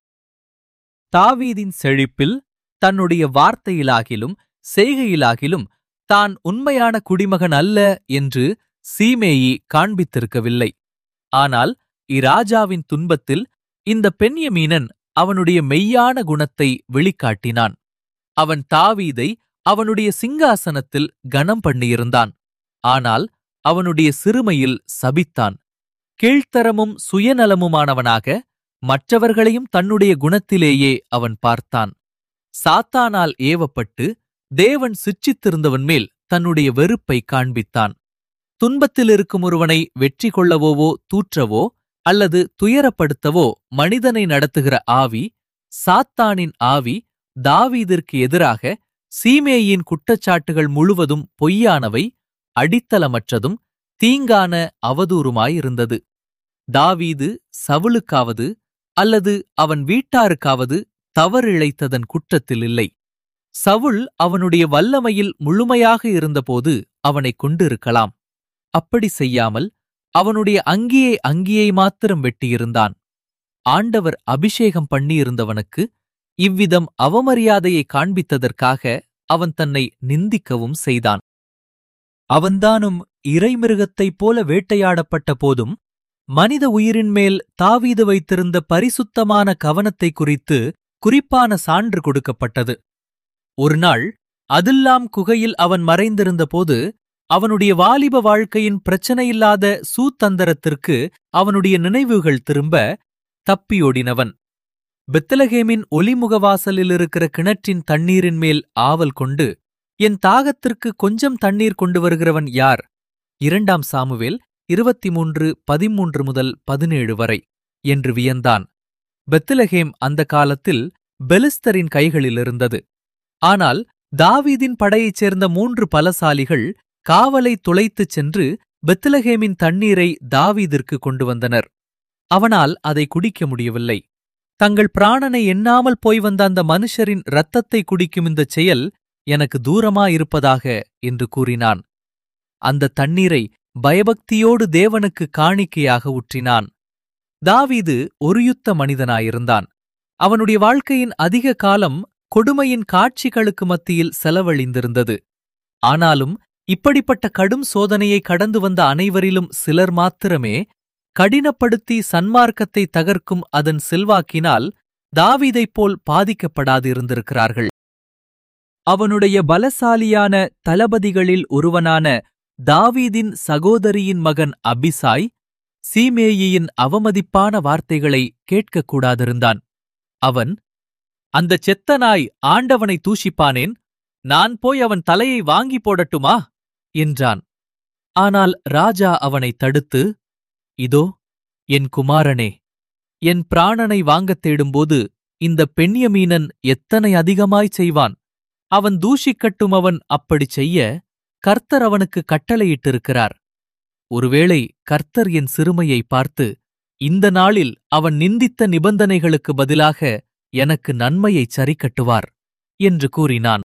தாவீதின் செழிப்பில் தன்னுடைய வார்த்தையிலாகிலும் செய்கையிலாகிலும் தான் உண்மையான குடிமகன் அல்ல என்று சீமேயி காண்பித்திருக்கவில்லை ஆனால் இராஜாவின் துன்பத்தில் இந்த பெண்யமீனன் அவனுடைய மெய்யான குணத்தை வெளிக்காட்டினான் அவன் தாவீதை அவனுடைய சிங்காசனத்தில் கனம் பண்ணியிருந்தான் ஆனால் அவனுடைய சிறுமையில் சபித்தான் கீழ்த்தரமும் சுயநலமுமானவனாக மற்றவர்களையும் தன்னுடைய குணத்திலேயே அவன் பார்த்தான் சாத்தானால் ஏவப்பட்டு தேவன் சிற்றித்திருந்தவன் மேல் தன்னுடைய வெறுப்பை காண்பித்தான் துன்பத்தில் இருக்கும் ஒருவனை வெற்றி கொள்ளவோவோ தூற்றவோ அல்லது துயரப்படுத்தவோ மனிதனை நடத்துகிற ஆவி சாத்தானின் ஆவி தாவீதிற்கு எதிராக சீமேயின் குற்றச்சாட்டுகள் முழுவதும் பொய்யானவை அடித்தளமற்றதும் தீங்கான அவதூறுமாயிருந்தது தாவீது சவுலுக்காவது அல்லது அவன் வீட்டாருக்காவது தவறிழைத்ததன் குற்றத்தில் இல்லை சவுல் அவனுடைய வல்லமையில் முழுமையாக இருந்தபோது அவனைக் கொண்டிருக்கலாம் அப்படி செய்யாமல் அவனுடைய அங்கியை அங்கியை மாத்திரம் வெட்டியிருந்தான் ஆண்டவர் அபிஷேகம் பண்ணியிருந்தவனுக்கு இவ்விதம் அவமரியாதையை காண்பித்ததற்காக அவன் தன்னை நிந்திக்கவும் செய்தான் அவன்தானும் இறைமிருகத்தைப் போல வேட்டையாடப்பட்ட போதும் மனித உயிரின் மேல் தாவீது வைத்திருந்த பரிசுத்தமான கவனத்தை குறித்து குறிப்பான சான்று கொடுக்கப்பட்டது ஒருநாள் அதில்லாம் குகையில் அவன் மறைந்திருந்தபோது அவனுடைய வாலிப வாழ்க்கையின் பிரச்சனையில்லாத சூத்தந்தரத்திற்கு அவனுடைய நினைவுகள் திரும்ப தப்பியோடினவன் பெத்தலகேமின் ஒலிமுகவாசலில் இருக்கிற கிணற்றின் தண்ணீரின் மேல் ஆவல் கொண்டு என் தாகத்திற்கு கொஞ்சம் தண்ணீர் கொண்டு வருகிறவன் யார் இரண்டாம் சாமுவேல் இருபத்தி மூன்று பதிமூன்று முதல் பதினேழு வரை என்று வியந்தான் பெத்லஹேம் அந்த காலத்தில் பெலிஸ்தரின் கைகளில் இருந்தது ஆனால் தாவீதின் படையைச் சேர்ந்த மூன்று பலசாலிகள் காவலை துளைத்துச் சென்று பெத்லஹேமின் தண்ணீரை தாவீதிற்கு கொண்டு வந்தனர் அவனால் அதை குடிக்க முடியவில்லை தங்கள் பிராணனை எண்ணாமல் போய் வந்த அந்த மனுஷரின் இரத்தத்தை குடிக்கும் இந்தச் செயல் எனக்கு தூரமாயிருப்பதாக என்று கூறினான் அந்த தண்ணீரை பயபக்தியோடு தேவனுக்கு காணிக்கையாக ஊற்றினான் தாவீது ஒரு யுத்த மனிதனாயிருந்தான் அவனுடைய வாழ்க்கையின் அதிக காலம் கொடுமையின் காட்சிகளுக்கு மத்தியில் செலவழிந்திருந்தது ஆனாலும் இப்படிப்பட்ட கடும் சோதனையை கடந்து வந்த அனைவரிலும் சிலர் மாத்திரமே கடினப்படுத்தி சன்மார்க்கத்தை தகர்க்கும் அதன் செல்வாக்கினால் தாவீதைப் போல் பாதிக்கப்படாது இருந்திருக்கிறார்கள் அவனுடைய பலசாலியான தளபதிகளில் ஒருவனான தாவீதின் சகோதரியின் மகன் அபிசாய் சீமேயியின் அவமதிப்பான வார்த்தைகளை கேட்கக்கூடாதிருந்தான் அவன் அந்தச் செத்த நாய் ஆண்டவனை தூஷிப்பானேன் நான் போய் அவன் தலையை வாங்கி போடட்டுமா என்றான் ஆனால் ராஜா அவனை தடுத்து இதோ என் குமாரனே என் பிராணனை வாங்கத் தேடும்போது இந்த பெண்யமீனன் எத்தனை அதிகமாய்ச் செய்வான் அவன் தூஷிக்கட்டும் அவன் அப்படிச் செய்ய கர்த்தர் அவனுக்கு கட்டளையிட்டிருக்கிறார் ஒருவேளை கர்த்தர் என் சிறுமையை பார்த்து இந்த நாளில் அவன் நிந்தித்த நிபந்தனைகளுக்கு பதிலாக எனக்கு நன்மையைச் சரிக்கட்டுவார் என்று கூறினான்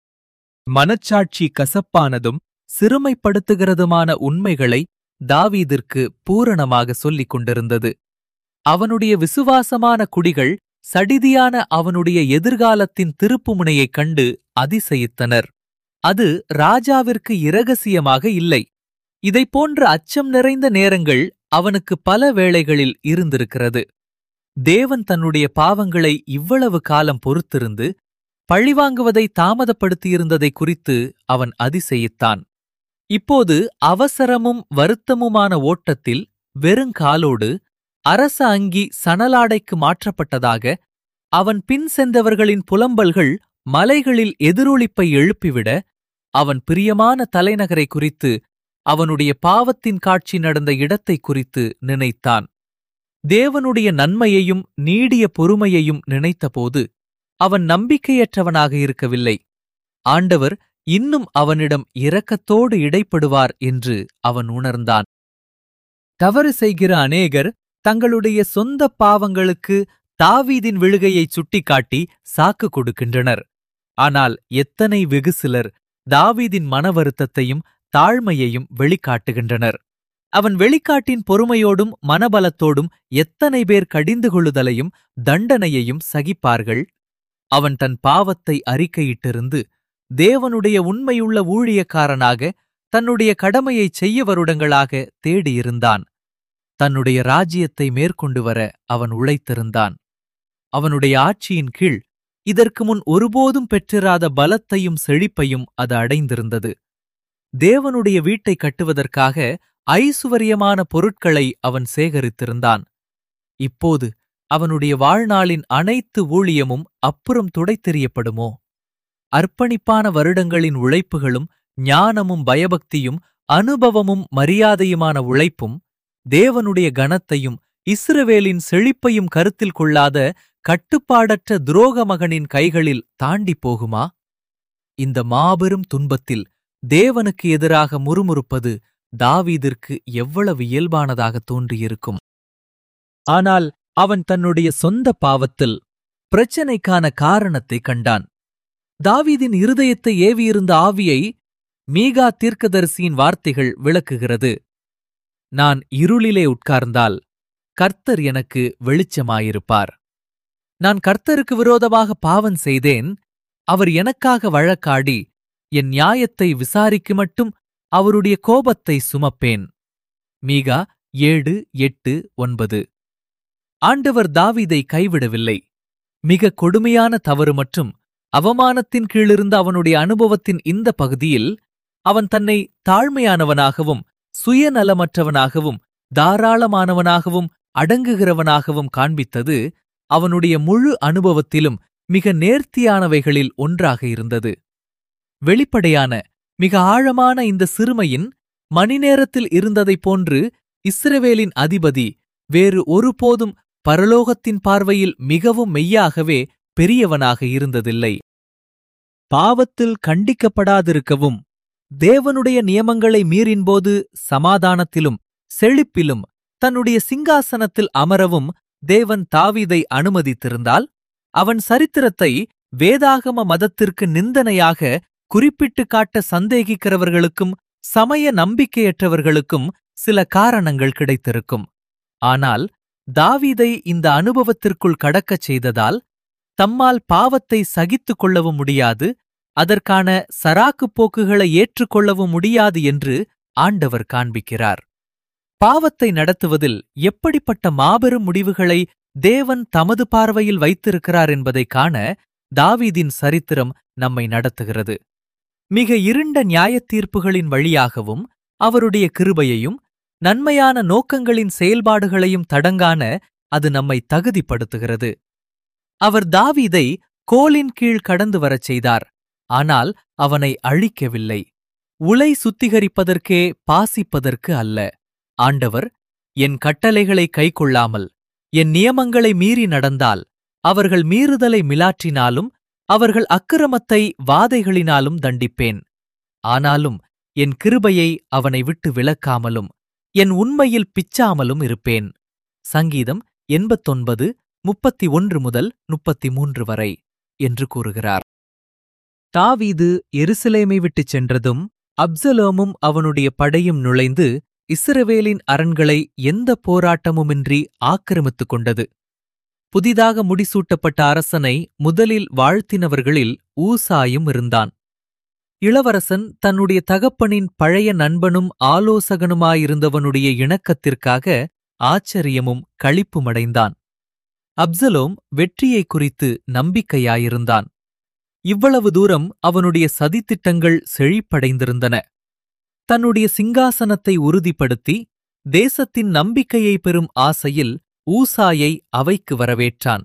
மனச்சாட்சி கசப்பானதும் சிறுமைப்படுத்துகிறதுமான உண்மைகளை தாவீதிற்கு பூரணமாக சொல்லிக் கொண்டிருந்தது அவனுடைய விசுவாசமான குடிகள் சடிதியான அவனுடைய எதிர்காலத்தின் திருப்புமுனையைக் கண்டு அதிசயித்தனர் அது ராஜாவிற்கு இரகசியமாக இல்லை இதைப்போன்ற அச்சம் நிறைந்த நேரங்கள் அவனுக்கு பல வேளைகளில் இருந்திருக்கிறது தேவன் தன்னுடைய பாவங்களை இவ்வளவு காலம் பொறுத்திருந்து பழிவாங்குவதை தாமதப்படுத்தியிருந்ததை குறித்து அவன் அதிசயித்தான் இப்போது அவசரமும் வருத்தமுமான ஓட்டத்தில் வெறுங்காலோடு அரச அங்கி சணலாடைக்கு மாற்றப்பட்டதாக அவன் பின் சென்றவர்களின் புலம்பல்கள் மலைகளில் எதிரொலிப்பை எழுப்பிவிட அவன் பிரியமான தலைநகரை குறித்து அவனுடைய பாவத்தின் காட்சி நடந்த இடத்தை குறித்து நினைத்தான் தேவனுடைய நன்மையையும் நீடிய பொறுமையையும் நினைத்தபோது அவன் நம்பிக்கையற்றவனாக இருக்கவில்லை ஆண்டவர் இன்னும் அவனிடம் இரக்கத்தோடு இடைப்படுவார் என்று அவன் உணர்ந்தான் தவறு செய்கிற அநேகர் தங்களுடைய சொந்த பாவங்களுக்கு தாவீதின் விழுகையை சுட்டிக்காட்டி சாக்கு கொடுக்கின்றனர் ஆனால் எத்தனை வெகு சிலர் தாவீதின் மன வருத்தத்தையும் தாழ்மையையும் வெளிக்காட்டுகின்றனர் அவன் வெளிக்காட்டின் பொறுமையோடும் மனபலத்தோடும் எத்தனை பேர் கடிந்து கொள்ளுதலையும் தண்டனையையும் சகிப்பார்கள் அவன் தன் பாவத்தை அறிக்கையிட்டிருந்து தேவனுடைய உண்மையுள்ள ஊழியக்காரனாக தன்னுடைய கடமையைச் செய்ய வருடங்களாக தேடியிருந்தான் தன்னுடைய ராஜ்யத்தை மேற்கொண்டு வர அவன் உழைத்திருந்தான் அவனுடைய ஆட்சியின் கீழ் இதற்கு முன் ஒருபோதும் பெற்றிராத பலத்தையும் செழிப்பையும் அது அடைந்திருந்தது தேவனுடைய வீட்டை கட்டுவதற்காக ஐசுவரியமான பொருட்களை அவன் சேகரித்திருந்தான் இப்போது அவனுடைய வாழ்நாளின் அனைத்து ஊழியமும் அப்புறம் துடைத்தெறியப்படுமோ அர்ப்பணிப்பான வருடங்களின் உழைப்புகளும் ஞானமும் பயபக்தியும் அனுபவமும் மரியாதையுமான உழைப்பும் தேவனுடைய கனத்தையும் இஸ்ரவேலின் செழிப்பையும் கருத்தில் கொள்ளாத கட்டுப்பாடற்ற துரோக மகனின் கைகளில் தாண்டி போகுமா இந்த மாபெரும் துன்பத்தில் தேவனுக்கு எதிராக முறுமுறுப்பது தாவீதிற்கு எவ்வளவு இயல்பானதாக தோன்றியிருக்கும் ஆனால் அவன் தன்னுடைய சொந்த பாவத்தில் பிரச்சனைக்கான காரணத்தை கண்டான் தாவீதின் இருதயத்தை ஏவியிருந்த ஆவியை மீகா தீர்க்கதரிசியின் வார்த்தைகள் விளக்குகிறது நான் இருளிலே உட்கார்ந்தால் கர்த்தர் எனக்கு வெளிச்சமாயிருப்பார் நான் கர்த்தருக்கு விரோதமாக பாவம் செய்தேன் அவர் எனக்காக வழக்காடி என் நியாயத்தை விசாரிக்கு மட்டும் அவருடைய கோபத்தை சுமப்பேன் மீகா ஏழு எட்டு ஒன்பது ஆண்டவர் தாவீதை கைவிடவில்லை மிக கொடுமையான தவறு மற்றும் அவமானத்தின் கீழிருந்த அவனுடைய அனுபவத்தின் இந்த பகுதியில் அவன் தன்னை தாழ்மையானவனாகவும் சுயநலமற்றவனாகவும் தாராளமானவனாகவும் அடங்குகிறவனாகவும் காண்பித்தது அவனுடைய முழு அனுபவத்திலும் மிக நேர்த்தியானவைகளில் ஒன்றாக இருந்தது வெளிப்படையான மிக ஆழமான இந்த சிறுமையின் மணிநேரத்தில் இருந்ததைப் போன்று இஸ்ரவேலின் அதிபதி வேறு ஒருபோதும் பரலோகத்தின் பார்வையில் மிகவும் மெய்யாகவே பெரியவனாக இருந்ததில்லை பாவத்தில் கண்டிக்கப்படாதிருக்கவும் தேவனுடைய நியமங்களை மீறின்போது சமாதானத்திலும் செழிப்பிலும் தன்னுடைய சிங்காசனத்தில் அமரவும் தேவன் தாவீதை அனுமதித்திருந்தால் அவன் சரித்திரத்தை வேதாகம மதத்திற்கு நிந்தனையாக குறிப்பிட்டு காட்ட சந்தேகிக்கிறவர்களுக்கும் சமய நம்பிக்கையற்றவர்களுக்கும் சில காரணங்கள் கிடைத்திருக்கும் ஆனால் தாவீதை இந்த அனுபவத்திற்குள் கடக்கச் செய்ததால் தம்மால் பாவத்தை சகித்துக் கொள்ளவும் முடியாது அதற்கான சராக்குப் போக்குகளை ஏற்றுக்கொள்ளவும் முடியாது என்று ஆண்டவர் காண்பிக்கிறார் பாவத்தை நடத்துவதில் எப்படிப்பட்ட மாபெரும் முடிவுகளை தேவன் தமது பார்வையில் வைத்திருக்கிறார் என்பதைக் காண தாவீதின் சரித்திரம் நம்மை நடத்துகிறது மிக இருண்ட நியாயத் தீர்ப்புகளின் வழியாகவும் அவருடைய கிருபையையும் நன்மையான நோக்கங்களின் செயல்பாடுகளையும் தடங்கான அது நம்மை தகுதிப்படுத்துகிறது அவர் தாவீதை கோலின் கீழ் கடந்து வரச் செய்தார் ஆனால் அவனை அழிக்கவில்லை உலை சுத்திகரிப்பதற்கே பாசிப்பதற்கு அல்ல ஆண்டவர் என் கட்டளைகளை கைக்கொள்ளாமல் என் நியமங்களை மீறி நடந்தால் அவர்கள் மீறுதலை மிலாற்றினாலும் அவர்கள் அக்கிரமத்தை வாதைகளினாலும் தண்டிப்பேன் ஆனாலும் என் கிருபையை அவனை விட்டு விலக்காமலும் என் உண்மையில் பிச்சாமலும் இருப்பேன் சங்கீதம் எண்பத்தொன்பது முப்பத்தி ஒன்று முதல் முப்பத்தி மூன்று வரை என்று கூறுகிறார் தாவீது எருசலேமை விட்டுச் சென்றதும் அப்சலோமும் அவனுடைய படையும் நுழைந்து இஸ்ரவேலின் அரண்களை எந்த போராட்டமுமின்றி ஆக்கிரமித்துக் கொண்டது புதிதாக முடிசூட்டப்பட்ட அரசனை முதலில் வாழ்த்தினவர்களில் ஊசாயும் இருந்தான் இளவரசன் தன்னுடைய தகப்பனின் பழைய நண்பனும் ஆலோசகனுமாயிருந்தவனுடைய இணக்கத்திற்காக ஆச்சரியமும் களிப்புமடைந்தான் அப்சலோம் வெற்றியை குறித்து நம்பிக்கையாயிருந்தான் இவ்வளவு தூரம் அவனுடைய சதித்திட்டங்கள் செழிப்படைந்திருந்தன தன்னுடைய சிங்காசனத்தை உறுதிப்படுத்தி தேசத்தின் நம்பிக்கையை பெறும் ஆசையில் ஊசாயை அவைக்கு வரவேற்றான்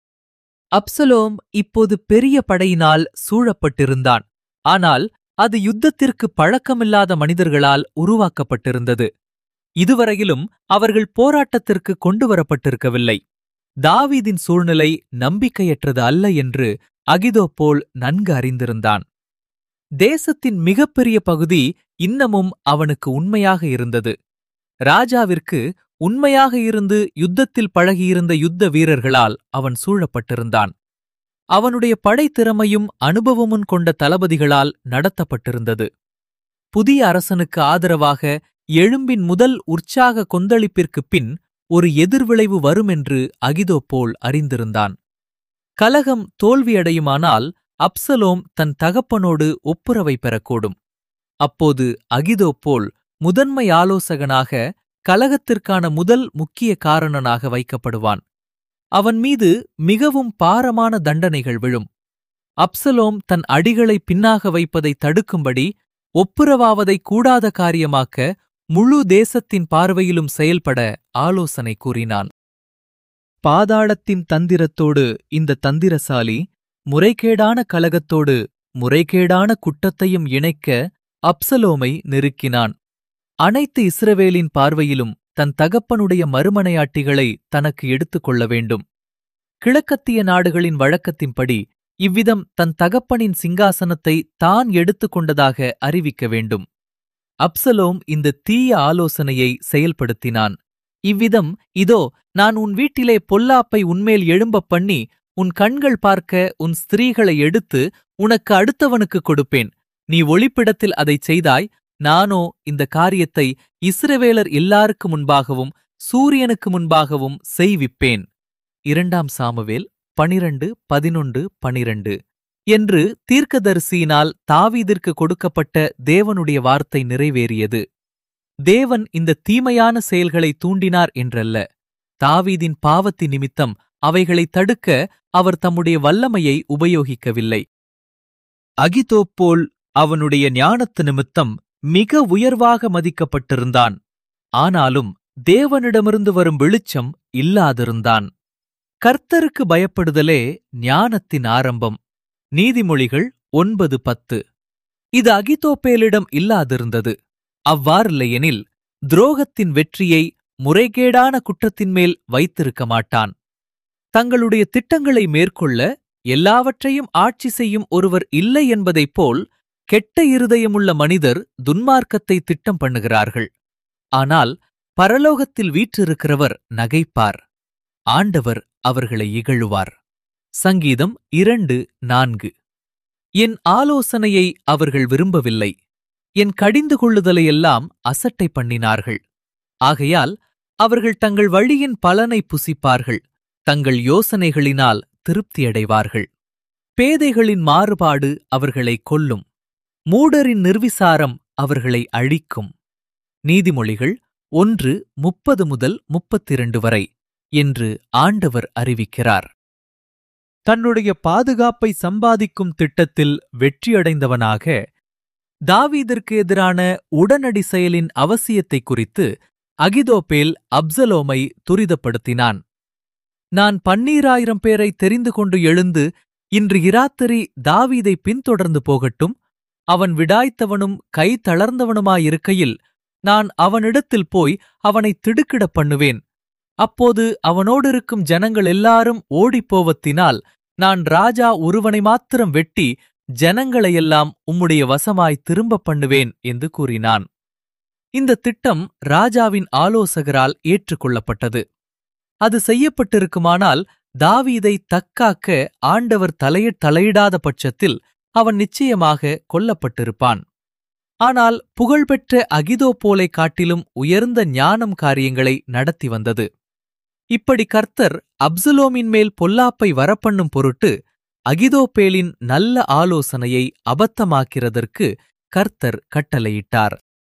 அப்சலோம் இப்போது பெரிய படையினால் சூழப்பட்டிருந்தான் ஆனால் அது யுத்தத்திற்கு பழக்கமில்லாத மனிதர்களால் உருவாக்கப்பட்டிருந்தது இதுவரையிலும் அவர்கள் போராட்டத்திற்கு கொண்டுவரப்பட்டிருக்கவில்லை தாவீதின் சூழ்நிலை நம்பிக்கையற்றது அல்ல என்று அகிதோப்போல் நன்கு அறிந்திருந்தான் தேசத்தின் மிகப்பெரிய பகுதி இன்னமும் அவனுக்கு உண்மையாக இருந்தது ராஜாவிற்கு உண்மையாக இருந்து யுத்தத்தில் பழகியிருந்த யுத்த வீரர்களால் அவன் சூழப்பட்டிருந்தான் அவனுடைய படைத்திறமையும் அனுபவமும் கொண்ட தளபதிகளால் நடத்தப்பட்டிருந்தது புதிய அரசனுக்கு ஆதரவாக எழும்பின் முதல் உற்சாக கொந்தளிப்பிற்குப் பின் ஒரு எதிர்விளைவு வருமென்று அகிதோப்போல் அறிந்திருந்தான் கலகம் தோல்வியடையுமானால் அப்சலோம் தன் தகப்பனோடு ஒப்புரவை பெறக்கூடும் அப்போது அகிதோப்போல் முதன்மை ஆலோசகனாக கலகத்திற்கான முதல் முக்கிய காரணனாக வைக்கப்படுவான் அவன் மீது மிகவும் பாரமான தண்டனைகள் விழும் அப்சலோம் தன் அடிகளை பின்னாக வைப்பதை தடுக்கும்படி ஒப்புரவாவதை கூடாத காரியமாக்க முழு தேசத்தின் பார்வையிலும் செயல்பட ஆலோசனை கூறினான் பாதாளத்தின் தந்திரத்தோடு இந்த தந்திரசாலி முறைகேடான கலகத்தோடு முறைகேடான குற்றத்தையும் இணைக்க அப்சலோமை நெருக்கினான் அனைத்து இஸ்ரவேலின் பார்வையிலும் தன் தகப்பனுடைய மறுமனையாட்டிகளை தனக்கு எடுத்துக் கொள்ள வேண்டும் கிழக்கத்திய நாடுகளின் வழக்கத்தின்படி இவ்விதம் தன் தகப்பனின் சிங்காசனத்தை தான் எடுத்துக் கொண்டதாக அறிவிக்க வேண்டும் அப்சலோம் இந்த தீய ஆலோசனையை செயல்படுத்தினான் இவ்விதம் இதோ நான் உன் வீட்டிலே பொல்லாப்பை உன்மேல் எழும்பப் பண்ணி உன் கண்கள் பார்க்க உன் ஸ்திரீகளை எடுத்து உனக்கு அடுத்தவனுக்கு கொடுப்பேன் நீ ஒளிப்பிடத்தில் அதைச் செய்தாய் நானோ இந்த காரியத்தை இஸ்ரவேலர் எல்லாருக்கு முன்பாகவும் சூரியனுக்கு முன்பாகவும் செய்விப்பேன் இரண்டாம் சாமுவேல் பனிரண்டு பதினொன்று பனிரண்டு என்று தீர்க்கதரிசியினால் தாவீதிற்கு கொடுக்கப்பட்ட தேவனுடைய வார்த்தை நிறைவேறியது தேவன் இந்த தீமையான செயல்களை தூண்டினார் என்றல்ல தாவீதின் பாவத்தி நிமித்தம் அவைகளை தடுக்க அவர் தம்முடைய வல்லமையை உபயோகிக்கவில்லை அகிதோப்போல் அவனுடைய ஞானத்து நிமித்தம் மிக உயர்வாக மதிக்கப்பட்டிருந்தான் ஆனாலும் தேவனிடமிருந்து வரும் வெளிச்சம் இல்லாதிருந்தான் கர்த்தருக்கு பயப்படுதலே ஞானத்தின் ஆரம்பம் நீதிமொழிகள் ஒன்பது பத்து இது அகிதோப்பேலிடம் இல்லாதிருந்தது அவ்வாறில்லையெனில் துரோகத்தின் வெற்றியை முறைகேடான குற்றத்தின் மேல் வைத்திருக்க மாட்டான் தங்களுடைய திட்டங்களை மேற்கொள்ள எல்லாவற்றையும் ஆட்சி செய்யும் ஒருவர் இல்லை என்பதைப் போல் கெட்ட இருதயமுள்ள மனிதர் துன்மார்க்கத்தை திட்டம் பண்ணுகிறார்கள் ஆனால் பரலோகத்தில் வீற்றிருக்கிறவர் நகைப்பார் ஆண்டவர் அவர்களை இகழுவார் சங்கீதம் இரண்டு நான்கு என் ஆலோசனையை அவர்கள் விரும்பவில்லை என் கடிந்து கொள்ளுதலையெல்லாம் அசட்டை பண்ணினார்கள் ஆகையால் அவர்கள் தங்கள் வழியின் பலனை புசிப்பார்கள் தங்கள் யோசனைகளினால் திருப்தியடைவார்கள் பேதைகளின் மாறுபாடு அவர்களை கொல்லும் மூடரின் நிர்விசாரம் அவர்களை அழிக்கும் நீதிமொழிகள் ஒன்று முப்பது முதல் முப்பத்திரண்டு வரை என்று ஆண்டவர் அறிவிக்கிறார் தன்னுடைய பாதுகாப்பை சம்பாதிக்கும் திட்டத்தில் வெற்றியடைந்தவனாக தாவீதிற்கு எதிரான உடனடி செயலின் அவசியத்தை குறித்து அகிதோப்பேல் அப்சலோமை துரிதப்படுத்தினான் நான் பன்னீராயிரம் பேரை தெரிந்து கொண்டு எழுந்து இன்று இராத்திரி தாவீதை பின்தொடர்ந்து போகட்டும் அவன் விடாய்த்தவனும் கை தளர்ந்தவனுமாயிருக்கையில் நான் அவனிடத்தில் போய் அவனை திடுக்கிடப் பண்ணுவேன் அப்போது அவனோடிருக்கும் ஜனங்கள் எல்லாரும் ஓடிப்போவத்தினால் நான் ராஜா ஒருவனை மாத்திரம் வெட்டி ஜனங்களையெல்லாம் உம்முடைய வசமாய் திரும்பப் பண்ணுவேன் என்று கூறினான் இந்த திட்டம் ராஜாவின் ஆலோசகரால் ஏற்றுக்கொள்ளப்பட்டது அது செய்யப்பட்டிருக்குமானால் தாவீதை தக்காக்க ஆண்டவர் தலையிட் தலையிடாத பட்சத்தில் அவன் நிச்சயமாக கொல்லப்பட்டிருப்பான் ஆனால் புகழ்பெற்ற அகிதோ போலை காட்டிலும் உயர்ந்த ஞானம் காரியங்களை நடத்தி வந்தது இப்படி கர்த்தர் அப்சலோமின் மேல் பொல்லாப்பை வரப்பண்ணும் பொருட்டு அகிதோப்பேலின் நல்ல ஆலோசனையை அபத்தமாக்கிறதற்கு கர்த்தர் கட்டளையிட்டார்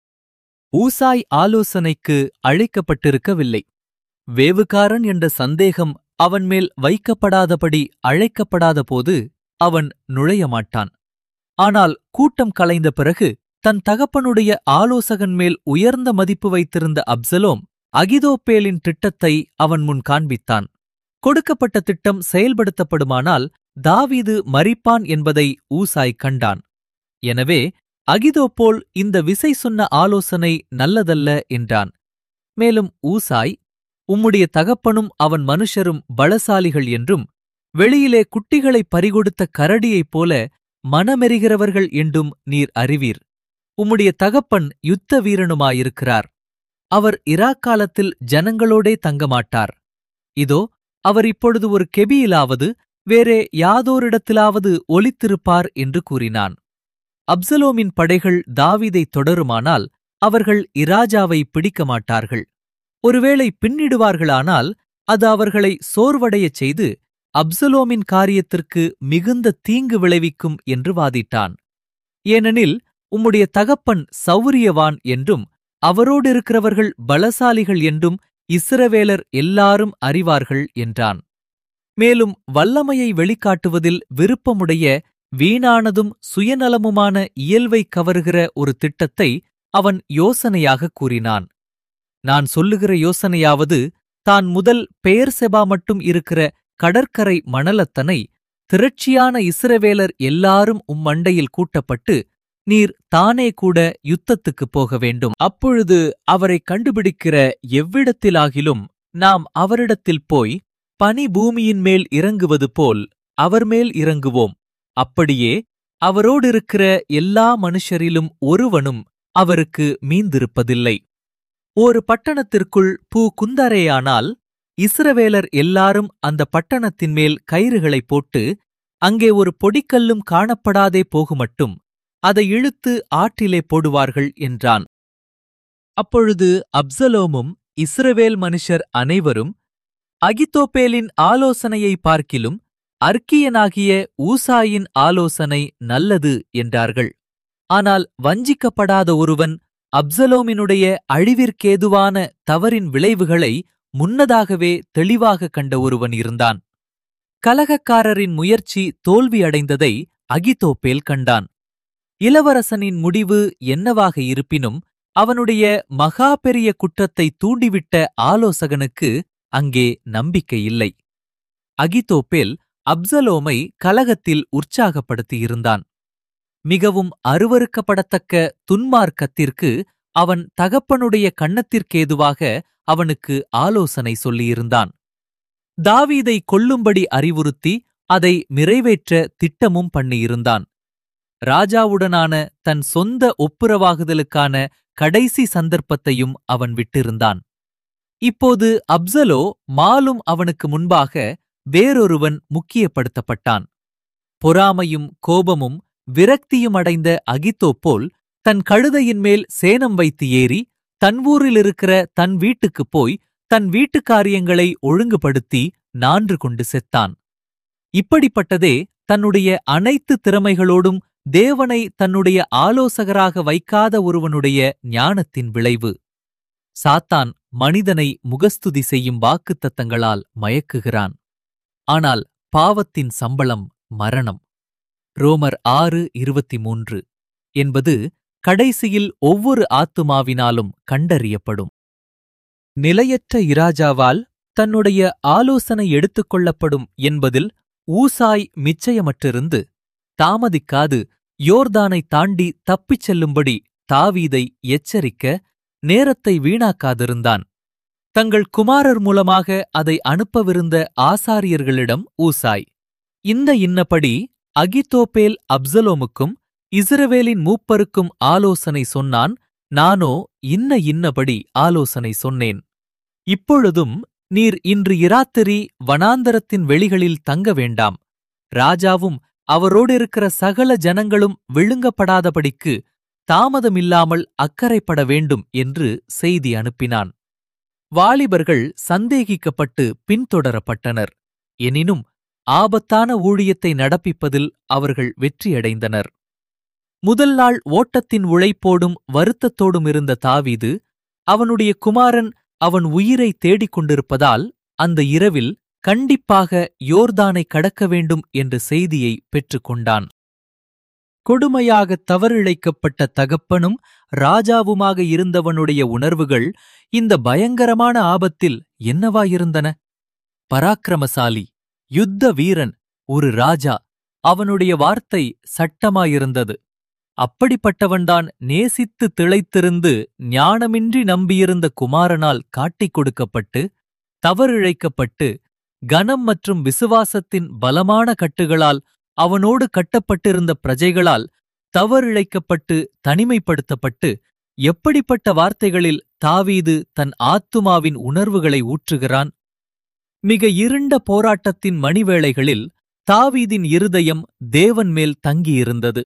ஊசாய் ஆலோசனைக்கு அழைக்கப்பட்டிருக்கவில்லை வேவுகாரன் என்ற சந்தேகம் அவன் மேல் வைக்கப்படாதபடி அழைக்கப்படாதபோது அவன் நுழையமாட்டான் ஆனால் கூட்டம் கலைந்த பிறகு தன் தகப்பனுடைய ஆலோசகன் மேல் உயர்ந்த மதிப்பு வைத்திருந்த அப்சலோம் அகிதோப்பேலின் திட்டத்தை அவன் முன் காண்பித்தான் கொடுக்கப்பட்ட திட்டம் செயல்படுத்தப்படுமானால் தாவீது மரிப்பான் என்பதை ஊசாய் கண்டான் எனவே அகிதோப்போல் இந்த விசை சொன்ன ஆலோசனை நல்லதல்ல என்றான் மேலும் ஊசாய் உம்முடைய தகப்பனும் அவன் மனுஷரும் பலசாலிகள் என்றும் வெளியிலே குட்டிகளை பறிகொடுத்த கரடியைப் போல மனமெறிகிறவர்கள் என்றும் நீர் அறிவீர் உம்முடைய தகப்பன் யுத்த வீரனுமாயிருக்கிறார் அவர் இராக்காலத்தில் ஜனங்களோடே தங்கமாட்டார் இதோ அவர் இப்பொழுது ஒரு கெபியிலாவது வேறே யாதோரிடத்திலாவது ஒலித்திருப்பார் என்று கூறினான் அப்சலோமின் படைகள் தாவீதை தொடருமானால் அவர்கள் இராஜாவை பிடிக்க மாட்டார்கள் ஒருவேளை பின்னிடுவார்களானால் அது அவர்களை சோர்வடையச் செய்து அப்சலோமின் காரியத்திற்கு மிகுந்த தீங்கு விளைவிக்கும் என்று வாதிட்டான் ஏனெனில் உம்முடைய தகப்பன் சௌரியவான் என்றும் அவரோடிருக்கிறவர்கள் பலசாலிகள் என்றும் இஸ்ரவேலர் எல்லாரும் அறிவார்கள் என்றான் மேலும் வல்லமையை வெளிக்காட்டுவதில் விருப்பமுடைய வீணானதும் சுயநலமுமான இயல்பை கவருகிற ஒரு திட்டத்தை அவன் யோசனையாக கூறினான் நான் சொல்லுகிற யோசனையாவது தான் முதல் பெயர் செபா மட்டும் இருக்கிற கடற்கரை மணலத்தனை திரட்சியான இஸ்ரவேலர் எல்லாரும் உம்மண்டையில் கூட்டப்பட்டு நீர் தானே கூட யுத்தத்துக்குப் போக வேண்டும் அப்பொழுது அவரை கண்டுபிடிக்கிற எவ்விடத்திலாகிலும் நாம் அவரிடத்தில் போய் பனி பூமியின் மேல் இறங்குவது போல் அவர் மேல் இறங்குவோம் அப்படியே அவரோடிருக்கிற எல்லா மனுஷரிலும் ஒருவனும் அவருக்கு மீந்திருப்பதில்லை ஒரு பட்டணத்திற்குள் பூ குந்தரேயானால் இஸ்ரவேலர் எல்லாரும் அந்த பட்டணத்தின் மேல் கயிறுகளைப் போட்டு அங்கே ஒரு பொடிக்கல்லும் காணப்படாதே போகுமட்டும் அதை இழுத்து ஆற்றிலே போடுவார்கள் என்றான் அப்பொழுது அப்சலோமும் இஸ்ரவேல் மனுஷர் அனைவரும் அகித்தோப்பேலின் ஆலோசனையை பார்க்கிலும் அர்க்கியனாகிய ஊசாயின் ஆலோசனை நல்லது என்றார்கள் ஆனால் வஞ்சிக்கப்படாத ஒருவன் அப்சலோமினுடைய அழிவிற்கேதுவான தவறின் விளைவுகளை முன்னதாகவே தெளிவாக கண்ட ஒருவன் இருந்தான் கலகக்காரரின் முயற்சி தோல்வியடைந்ததை அகித்தோப்பேல் கண்டான் இளவரசனின் முடிவு என்னவாக இருப்பினும் அவனுடைய மகா பெரிய குற்றத்தை தூண்டிவிட்ட ஆலோசகனுக்கு அங்கே நம்பிக்கை இல்லை அகித்தோப்பேல் அப்சலோமை கலகத்தில் உற்சாகப்படுத்தியிருந்தான் மிகவும் அருவருக்கப்படத்தக்க துன்மார்க்கத்திற்கு அவன் தகப்பனுடைய கன்னத்திற்கேதுவாக அவனுக்கு ஆலோசனை சொல்லியிருந்தான் தாவீதை கொல்லும்படி அறிவுறுத்தி அதை நிறைவேற்ற திட்டமும் பண்ணியிருந்தான் ராஜாவுடனான தன் சொந்த ஒப்புரவாகுதலுக்கான கடைசி சந்தர்ப்பத்தையும் அவன் விட்டிருந்தான் இப்போது அப்சலோ மாலும் அவனுக்கு முன்பாக வேறொருவன் முக்கியப்படுத்தப்பட்டான் பொறாமையும் கோபமும் விரக்தியும் அடைந்த அகித்தோப்போல் தன் கழுதையின் மேல் சேனம் வைத்து ஏறி தன் ஊரில் இருக்கிற தன் வீட்டுக்குப் போய் தன் வீட்டு காரியங்களை ஒழுங்குபடுத்தி நான்று கொண்டு செத்தான் இப்படிப்பட்டதே தன்னுடைய அனைத்து திறமைகளோடும் தேவனை தன்னுடைய ஆலோசகராக வைக்காத ஒருவனுடைய ஞானத்தின் விளைவு சாத்தான் மனிதனை முகஸ்துதி செய்யும் வாக்குத்தத்தங்களால் மயக்குகிறான் ஆனால் பாவத்தின் சம்பளம் மரணம் ரோமர் ஆறு இருபத்தி மூன்று என்பது கடைசியில் ஒவ்வொரு ஆத்துமாவினாலும் கண்டறியப்படும் நிலையற்ற இராஜாவால் தன்னுடைய ஆலோசனை எடுத்துக்கொள்ளப்படும் என்பதில் ஊசாய் மிச்சயமற்றிருந்து தாமதிக்காது யோர்தானை தாண்டி தப்பிச் செல்லும்படி தாவீதை எச்சரிக்க நேரத்தை வீணாக்காதிருந்தான் தங்கள் குமாரர் மூலமாக அதை அனுப்பவிருந்த ஆசாரியர்களிடம் ஊசாய் இந்த இன்னபடி அகித்தோப்பேல் அப்சலோமுக்கும் இஸ்ரவேலின் மூப்பருக்கும் ஆலோசனை சொன்னான் நானோ இன்ன இன்னபடி ஆலோசனை சொன்னேன் இப்பொழுதும் நீர் இன்று இராத்திரி வனாந்தரத்தின் வெளிகளில் தங்க வேண்டாம் ராஜாவும் அவரோடிருக்கிற சகல ஜனங்களும் விழுங்கப்படாதபடிக்கு தாமதமில்லாமல் அக்கறைப்பட வேண்டும் என்று செய்தி அனுப்பினான் வாலிபர்கள் சந்தேகிக்கப்பட்டு பின்தொடரப்பட்டனர் எனினும் ஆபத்தான ஊழியத்தை நடப்பிப்பதில் அவர்கள் வெற்றியடைந்தனர் முதல் நாள் ஓட்டத்தின் உழைப்போடும் வருத்தத்தோடும் இருந்த தாவீது அவனுடைய குமாரன் அவன் உயிரை தேடிக் கொண்டிருப்பதால் அந்த இரவில் கண்டிப்பாக யோர்தானை கடக்க வேண்டும் என்ற செய்தியை பெற்றுக்கொண்டான் கொடுமையாக தவறிழைக்கப்பட்ட தகப்பனும் ராஜாவுமாக இருந்தவனுடைய உணர்வுகள் இந்த பயங்கரமான ஆபத்தில் என்னவாயிருந்தன பராக்கிரமசாலி யுத்த வீரன் ஒரு ராஜா அவனுடைய வார்த்தை சட்டமாயிருந்தது அப்படிப்பட்டவன்தான் நேசித்து திளைத்திருந்து ஞானமின்றி நம்பியிருந்த குமாரனால் காட்டிக் கொடுக்கப்பட்டு தவறிழைக்கப்பட்டு கனம் மற்றும் விசுவாசத்தின் பலமான கட்டுகளால் அவனோடு கட்டப்பட்டிருந்த பிரஜைகளால் தவறிழைக்கப்பட்டு தனிமைப்படுத்தப்பட்டு எப்படிப்பட்ட வார்த்தைகளில் தாவீது தன் ஆத்துமாவின் உணர்வுகளை ஊற்றுகிறான் மிக இருண்ட போராட்டத்தின் மணிவேளைகளில் தாவீதின் இருதயம் தேவன் மேல் தங்கியிருந்தது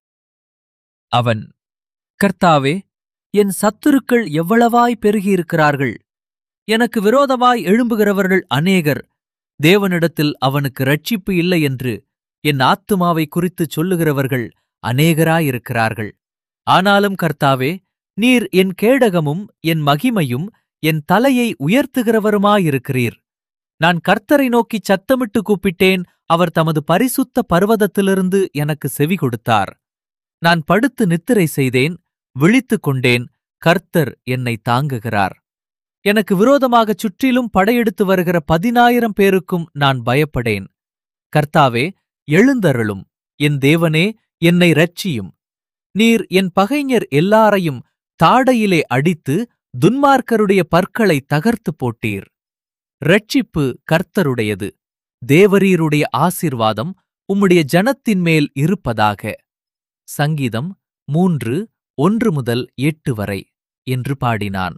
அவன் கர்த்தாவே என் சத்துருக்கள் எவ்வளவாய் பெருகியிருக்கிறார்கள் எனக்கு விரோதமாய் எழும்புகிறவர்கள் அநேகர் தேவனிடத்தில் அவனுக்கு ரட்சிப்பு இல்லை என்று என் ஆத்துமாவை குறித்துச் சொல்லுகிறவர்கள் அநேகராயிருக்கிறார்கள் ஆனாலும் கர்த்தாவே நீர் என் கேடகமும் என் மகிமையும் என் தலையை உயர்த்துகிறவருமாயிருக்கிறீர் நான் கர்த்தரை நோக்கி சத்தமிட்டு கூப்பிட்டேன் அவர் தமது பரிசுத்த பர்வதத்திலிருந்து எனக்கு செவி கொடுத்தார் நான் படுத்து நித்திரை செய்தேன் விழித்துக் கொண்டேன் கர்த்தர் என்னை தாங்குகிறார் எனக்கு விரோதமாகச் சுற்றிலும் படையெடுத்து வருகிற பதினாயிரம் பேருக்கும் நான் பயப்படேன் கர்த்தாவே எழுந்தருளும் என் தேவனே என்னை ரட்சியும் நீர் என் பகைஞர் எல்லாரையும் தாடையிலே அடித்து துன்மார்க்கருடைய பற்களை தகர்த்து போட்டீர் ரட்சிப்பு கர்த்தருடையது தேவரீருடைய ஆசீர்வாதம் உம்முடைய ஜனத்தின் மேல் இருப்பதாக சங்கீதம் மூன்று ஒன்று முதல் எட்டு வரை என்று பாடினான்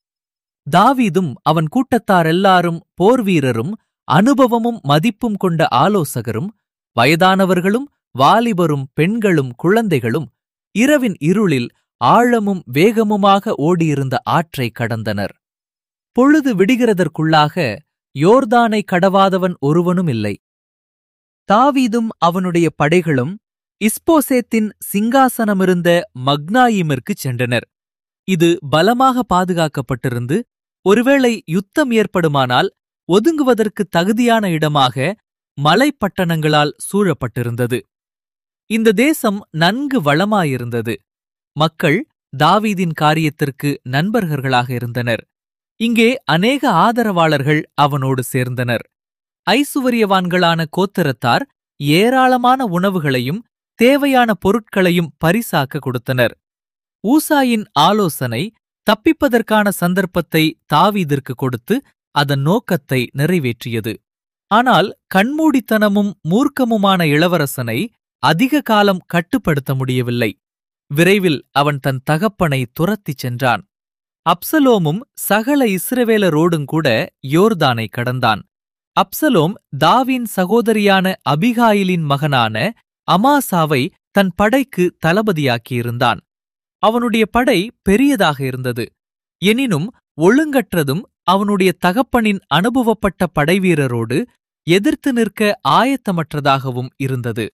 தாவீதும் அவன் கூட்டத்தார் எல்லாரும் போர்வீரரும் அனுபவமும் மதிப்பும் கொண்ட ஆலோசகரும் வயதானவர்களும் வாலிபரும் பெண்களும் குழந்தைகளும் இரவின் இருளில் ஆழமும் வேகமுமாக ஓடியிருந்த ஆற்றை கடந்தனர் பொழுது விடுகிறதற்குள்ளாக யோர்தானை கடவாதவன் ஒருவனும் இல்லை தாவீதும் அவனுடைய படைகளும் இஸ்போசேத்தின் சிங்காசனமிருந்த மக்னாயிமிற்குச் சென்றனர் இது பலமாக பாதுகாக்கப்பட்டிருந்து ஒருவேளை யுத்தம் ஏற்படுமானால் ஒதுங்குவதற்கு தகுதியான இடமாக மலைப்பட்டணங்களால் சூழப்பட்டிருந்தது இந்த தேசம் நன்கு வளமாயிருந்தது மக்கள் தாவீதின் காரியத்திற்கு நண்பர்களாக இருந்தனர் இங்கே அநேக ஆதரவாளர்கள் அவனோடு சேர்ந்தனர் ஐசுவரியவான்களான கோத்திரத்தார் ஏராளமான உணவுகளையும் தேவையான பொருட்களையும் பரிசாக்க கொடுத்தனர் ஊசாயின் ஆலோசனை தப்பிப்பதற்கான சந்தர்ப்பத்தை தாவீதிற்கு கொடுத்து அதன் நோக்கத்தை நிறைவேற்றியது ஆனால் கண்மூடித்தனமும் மூர்க்கமுமான இளவரசனை அதிக காலம் கட்டுப்படுத்த முடியவில்லை விரைவில் அவன் தன் தகப்பனை துரத்திச் சென்றான் அப்சலோமும் சகல இஸ்ரவேலரோடுங்கூட யோர்தானை கடந்தான் அப்சலோம் தாவின் சகோதரியான அபிகாயிலின் மகனான அமாசாவை தன் படைக்கு தளபதியாக்கியிருந்தான் அவனுடைய படை பெரியதாக இருந்தது எனினும் ஒழுங்கற்றதும் அவனுடைய தகப்பனின் அனுபவப்பட்ட படைவீரரோடு எதிர்த்து நிற்க ஆயத்தமற்றதாகவும் இருந்தது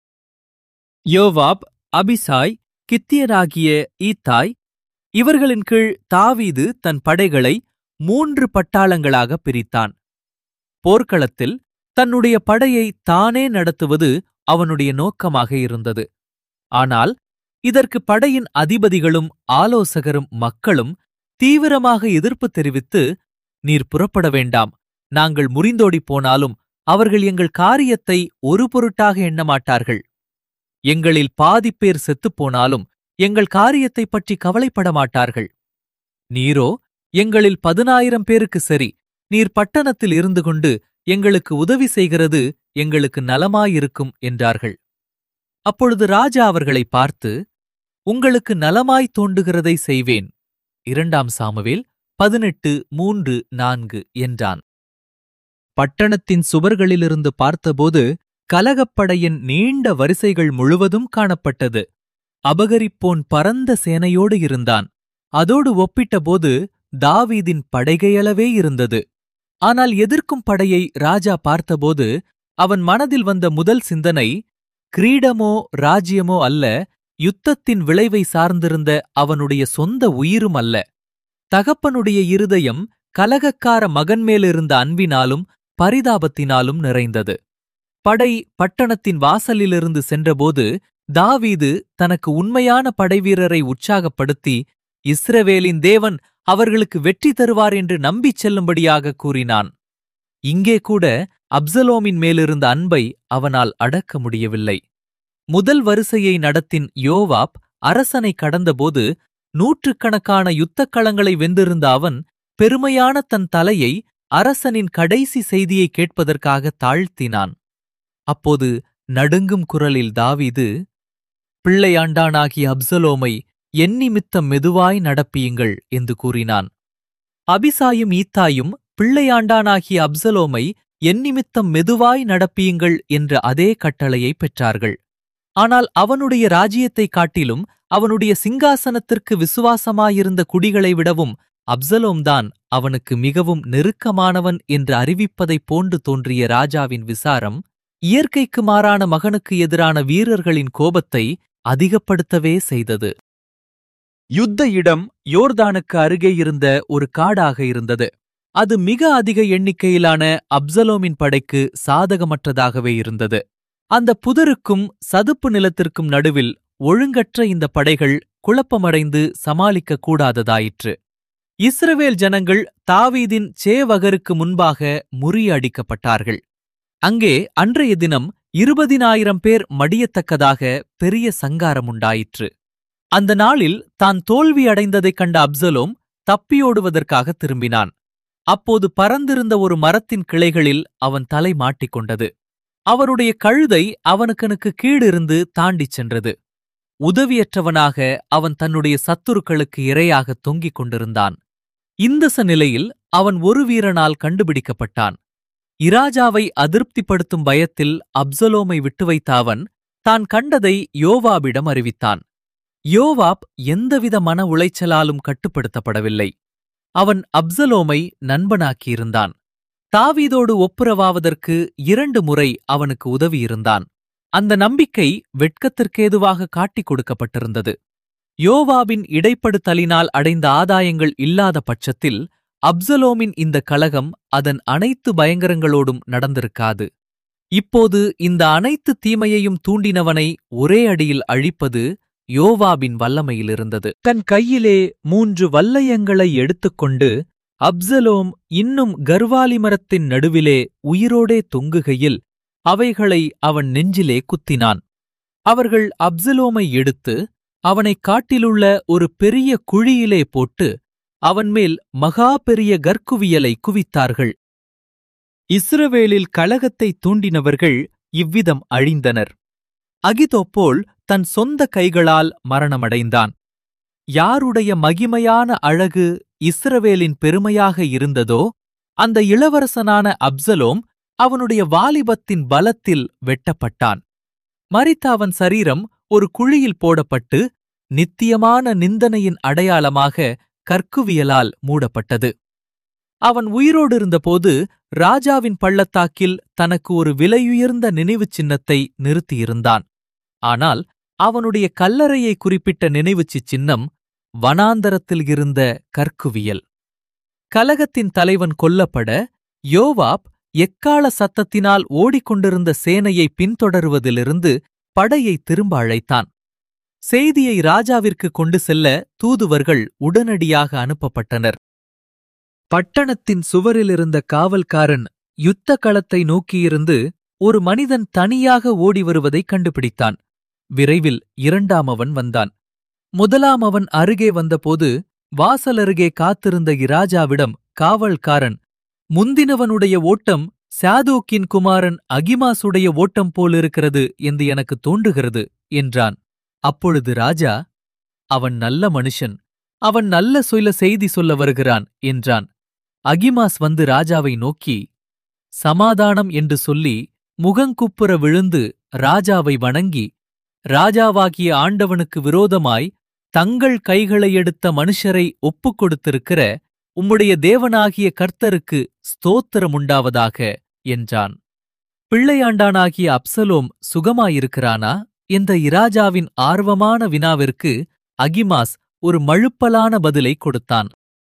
யோவாப் அபிசாய் கித்தியராகிய ஈத்தாய் இவர்களின் கீழ் தாவீது தன் படைகளை மூன்று பட்டாளங்களாக பிரித்தான் போர்க்களத்தில் தன்னுடைய படையை தானே நடத்துவது அவனுடைய நோக்கமாக இருந்தது ஆனால் இதற்கு படையின் அதிபதிகளும் ஆலோசகரும் மக்களும் தீவிரமாக எதிர்ப்பு தெரிவித்து நீர் புறப்பட வேண்டாம் நாங்கள் முறிந்தோடிப் போனாலும் அவர்கள் எங்கள் காரியத்தை ஒரு பொருட்டாக எண்ணமாட்டார்கள் எங்களில் பாதிப்பேர் செத்துப்போனாலும் எங்கள் காரியத்தைப் பற்றி கவலைப்பட மாட்டார்கள் நீரோ எங்களில் பதினாயிரம் பேருக்கு சரி நீர் பட்டணத்தில் இருந்து கொண்டு எங்களுக்கு உதவி செய்கிறது எங்களுக்கு நலமாயிருக்கும் என்றார்கள் அப்பொழுது ராஜா அவர்களை பார்த்து உங்களுக்கு நலமாய் தோண்டுகிறதை செய்வேன் இரண்டாம் சாமுவேல் பதினெட்டு மூன்று நான்கு என்றான் பட்டணத்தின் சுவர்களிலிருந்து பார்த்தபோது கலகப்படையின் நீண்ட வரிசைகள் முழுவதும் காணப்பட்டது அபகரிப்போன் பரந்த சேனையோடு இருந்தான் அதோடு ஒப்பிட்டபோது தாவீதின் படைகையளவே இருந்தது ஆனால் எதிர்க்கும் படையை ராஜா பார்த்தபோது அவன் மனதில் வந்த முதல் சிந்தனை கிரீடமோ ராஜ்யமோ அல்ல யுத்தத்தின் விளைவை சார்ந்திருந்த அவனுடைய சொந்த உயிரும் அல்ல தகப்பனுடைய இருதயம் கலகக்கார மகன் மேலிருந்த அன்பினாலும் பரிதாபத்தினாலும் நிறைந்தது படை பட்டணத்தின் வாசலிலிருந்து சென்றபோது தாவீது தனக்கு உண்மையான படைவீரரை உற்சாகப்படுத்தி இஸ்ரவேலின் தேவன் அவர்களுக்கு வெற்றி தருவார் என்று நம்பிச் செல்லும்படியாக கூறினான் இங்கே கூட அப்சலோமின் மேலிருந்த அன்பை அவனால் அடக்க முடியவில்லை முதல் வரிசையை நடத்தின் யோவாப் அரசனை கடந்தபோது நூற்றுக்கணக்கான யுத்தக் களங்களை வென்றிருந்த அவன் பெருமையான தன் தலையை அரசனின் கடைசி செய்தியை கேட்பதற்காக தாழ்த்தினான் அப்போது நடுங்கும் குரலில் தாவீது பிள்ளையாண்டானாகிய அப்சலோமை எண்ணிமித்தம் மெதுவாய் நடப்பியுங்கள் என்று கூறினான் அபிசாயும் ஈத்தாயும் பிள்ளையாண்டானாகிய அப்சலோமை எண்ணிமித்தம் மெதுவாய் நடப்பியுங்கள் என்ற அதே கட்டளையை பெற்றார்கள் ஆனால் அவனுடைய ராஜ்யத்தைக் காட்டிலும் அவனுடைய சிங்காசனத்திற்கு விசுவாசமாயிருந்த குடிகளை விடவும் அப்சலோம்தான் அவனுக்கு மிகவும் நெருக்கமானவன் என்று அறிவிப்பதைப் போன்று தோன்றிய ராஜாவின் விசாரம் இயற்கைக்கு மாறான மகனுக்கு எதிரான வீரர்களின் கோபத்தை அதிகப்படுத்தவே செய்தது யுத்த இடம் யோர்தானுக்கு அருகே இருந்த ஒரு காடாக இருந்தது அது மிக அதிக எண்ணிக்கையிலான அப்சலோமின் படைக்கு சாதகமற்றதாகவே இருந்தது அந்த புதருக்கும் சதுப்பு நிலத்திற்கும் நடுவில் ஒழுங்கற்ற இந்த படைகள் குழப்பமடைந்து சமாளிக்க கூடாததாயிற்று இஸ்ரவேல் ஜனங்கள் தாவீதின் சேவகருக்கு முன்பாக முறியடிக்கப்பட்டார்கள் அங்கே அன்றைய தினம் இருபதினாயிரம் பேர் மடியத்தக்கதாக பெரிய சங்காரம் உண்டாயிற்று அந்த நாளில் தான் தோல்வி அடைந்ததைக் கண்ட அப்சலோம் தப்பியோடுவதற்காக திரும்பினான் அப்போது பறந்திருந்த ஒரு மரத்தின் கிளைகளில் அவன் தலை மாட்டிக்கொண்டது அவருடைய கழுதை அவனுக்கனுக்கு கீழிருந்து தாண்டிச் சென்றது உதவியற்றவனாக அவன் தன்னுடைய சத்துருக்களுக்கு இரையாக தொங்கிக் கொண்டிருந்தான் இந்தச நிலையில் அவன் ஒரு வீரனால் கண்டுபிடிக்கப்பட்டான் இராஜாவை அதிருப்திப்படுத்தும் பயத்தில் அப்சலோமை விட்டு வைத்த அவன் தான் கண்டதை யோவாபிடம் அறிவித்தான் யோவாப் எந்தவித மன உளைச்சலாலும் கட்டுப்படுத்தப்படவில்லை அவன் அப்சலோமை நண்பனாக்கியிருந்தான் தாவீதோடு ஒப்புரவாவதற்கு இரண்டு முறை அவனுக்கு உதவியிருந்தான் அந்த நம்பிக்கை வெட்கத்திற்கேதுவாக காட்டிக் கொடுக்கப்பட்டிருந்தது யோவாபின் இடைப்படுத்தலினால் அடைந்த ஆதாயங்கள் இல்லாத பட்சத்தில் அப்சலோமின் இந்த கலகம் அதன் அனைத்து பயங்கரங்களோடும் நடந்திருக்காது இப்போது இந்த அனைத்து தீமையையும் தூண்டினவனை ஒரே அடியில் அழிப்பது யோவாபின் வல்லமையிலிருந்தது தன் கையிலே மூன்று வல்லயங்களை எடுத்துக்கொண்டு அப்சலோம் இன்னும் கர்வாலி மரத்தின் நடுவிலே உயிரோடே தொங்குகையில் அவைகளை அவன் நெஞ்சிலே குத்தினான் அவர்கள் அப்சலோமை எடுத்து அவனைக் காட்டிலுள்ள ஒரு பெரிய குழியிலே போட்டு அவன் மேல் மகா பெரிய கற்குவியலை குவித்தார்கள் இஸ்ரவேலில் கலகத்தை தூண்டினவர்கள் இவ்விதம் அழிந்தனர் அகிதோப்போல் தன் சொந்த கைகளால் மரணமடைந்தான் யாருடைய மகிமையான அழகு இஸ்ரவேலின் பெருமையாக இருந்ததோ அந்த இளவரசனான அப்சலோம் அவனுடைய வாலிபத்தின் பலத்தில் வெட்டப்பட்டான் மரித்த அவன் சரீரம் ஒரு குழியில் போடப்பட்டு நித்தியமான நிந்தனையின் அடையாளமாக கற்குவியலால் மூடப்பட்டது அவன் உயிரோடு இருந்தபோது ராஜாவின் பள்ளத்தாக்கில் தனக்கு ஒரு விலையுயர்ந்த நினைவுச் சின்னத்தை நிறுத்தியிருந்தான் ஆனால் அவனுடைய கல்லறையை குறிப்பிட்ட நினைவுச் சின்னம் வனாந்தரத்தில் இருந்த கற்குவியல் கலகத்தின் தலைவன் கொல்லப்பட யோவாப் எக்கால சத்தத்தினால் ஓடிக்கொண்டிருந்த சேனையை பின்தொடருவதிலிருந்து படையை திரும்ப அழைத்தான் செய்தியை ராஜாவிற்கு கொண்டு செல்ல தூதுவர்கள் உடனடியாக அனுப்பப்பட்டனர் பட்டணத்தின் சுவரிலிருந்த காவல்காரன் யுத்த களத்தை நோக்கியிருந்து ஒரு மனிதன் தனியாக ஓடி வருவதைக் கண்டுபிடித்தான் விரைவில் இரண்டாம் அவன் வந்தான் முதலாம் அவன் அருகே வந்தபோது வாசலருகே காத்திருந்த இராஜாவிடம் காவல்காரன் முந்தினவனுடைய ஓட்டம் சாதோக்கின் குமாரன் அகிமாசுடைய ஓட்டம் போலிருக்கிறது என்று எனக்கு தோன்றுகிறது என்றான் அப்பொழுது ராஜா அவன் நல்ல மனுஷன் அவன் நல்ல சொல்ல செய்தி சொல்ல வருகிறான் என்றான் அகிமாஸ் வந்து ராஜாவை நோக்கி சமாதானம் என்று சொல்லி முகங்குப்புற விழுந்து ராஜாவை வணங்கி ராஜாவாகிய ஆண்டவனுக்கு விரோதமாய் தங்கள் கைகளை எடுத்த மனுஷரை ஒப்புக் கொடுத்திருக்கிற உம்முடைய தேவனாகிய கர்த்தருக்கு ஸ்தோத்திரம் உண்டாவதாக என்றான் பிள்ளையாண்டானாகிய அப்சலோம் சுகமாயிருக்கிறானா என்ற இராஜாவின் ஆர்வமான வினாவிற்கு அகிமாஸ் ஒரு மழுப்பலான பதிலை கொடுத்தான்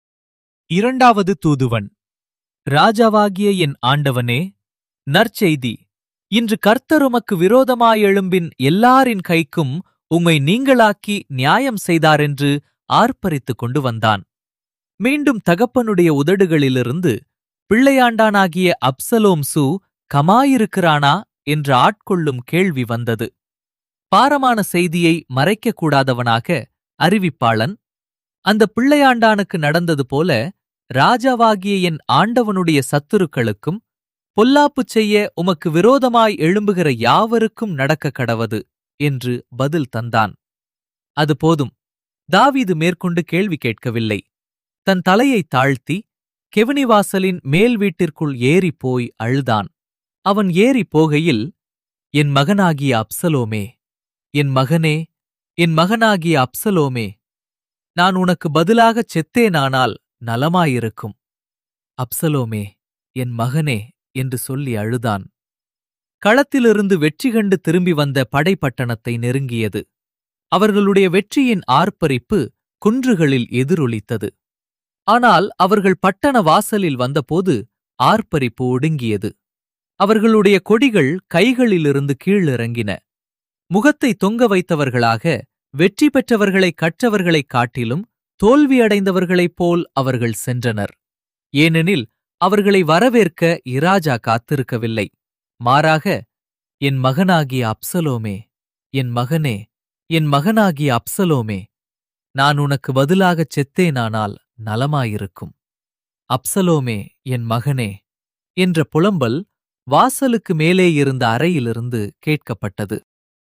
இரண்டாவது தூதுவன் ராஜாவாகிய என் ஆண்டவனே நற்செய்தி இன்று கர்த்தர் உமக்கு விரோதமாயெழும்பின் எல்லாரின் கைக்கும் உம்மை நீங்களாக்கி நியாயம் செய்தாரென்று ஆர்ப்பரித்துக் கொண்டு வந்தான் மீண்டும் தகப்பனுடைய உதடுகளிலிருந்து பிள்ளையாண்டானாகிய அப்சலோம் சு கமாயிருக்கிறானா என்று ஆட்கொள்ளும் கேள்வி வந்தது பாரமான செய்தியை மறைக்கக்கூடாதவனாக அறிவிப்பாளன் அந்த பிள்ளையாண்டானுக்கு நடந்தது போல ராஜாவாகிய என் ஆண்டவனுடைய சத்துருக்களுக்கும் பொல்லாப்புச் செய்ய உமக்கு விரோதமாய் எழும்புகிற யாவருக்கும் நடக்க கடவது என்று பதில் தந்தான் அது போதும் தாவீது மேற்கொண்டு கேள்வி கேட்கவில்லை தன் தலையை தாழ்த்தி கெவினிவாசலின் மேல் வீட்டிற்குள் ஏறிப் போய் அழுதான் அவன் ஏறிப் போகையில் என் மகனாகிய அப்சலோமே என் மகனே என் மகனாகிய அப்சலோமே நான் உனக்கு பதிலாகச் செத்தேனானால் நலமாயிருக்கும் அப்சலோமே என் மகனே என்று சொல்லி அழுதான் களத்திலிருந்து வெற்றி கண்டு திரும்பி வந்த படைப்பட்டணத்தை நெருங்கியது அவர்களுடைய வெற்றியின் ஆர்ப்பரிப்பு குன்றுகளில் எதிரொலித்தது ஆனால் அவர்கள் பட்டண வாசலில் வந்தபோது ஆர்ப்பரிப்பு ஒடுங்கியது அவர்களுடைய கொடிகள் கைகளிலிருந்து கீழிறங்கின முகத்தை தொங்க வைத்தவர்களாக வெற்றி பெற்றவர்களை கற்றவர்களைக் காட்டிலும் தோல்வியடைந்தவர்களைப் போல் அவர்கள் சென்றனர் ஏனெனில் அவர்களை வரவேற்க இராஜா காத்திருக்கவில்லை மாறாக என் மகனாகிய அப்சலோமே என் மகனே என் மகனாகிய அப்சலோமே நான் உனக்கு பதிலாகச் செத்தேனானால் நலமாயிருக்கும் அப்சலோமே என் மகனே என்ற புலம்பல் வாசலுக்கு மேலே இருந்த அறையிலிருந்து கேட்கப்பட்டது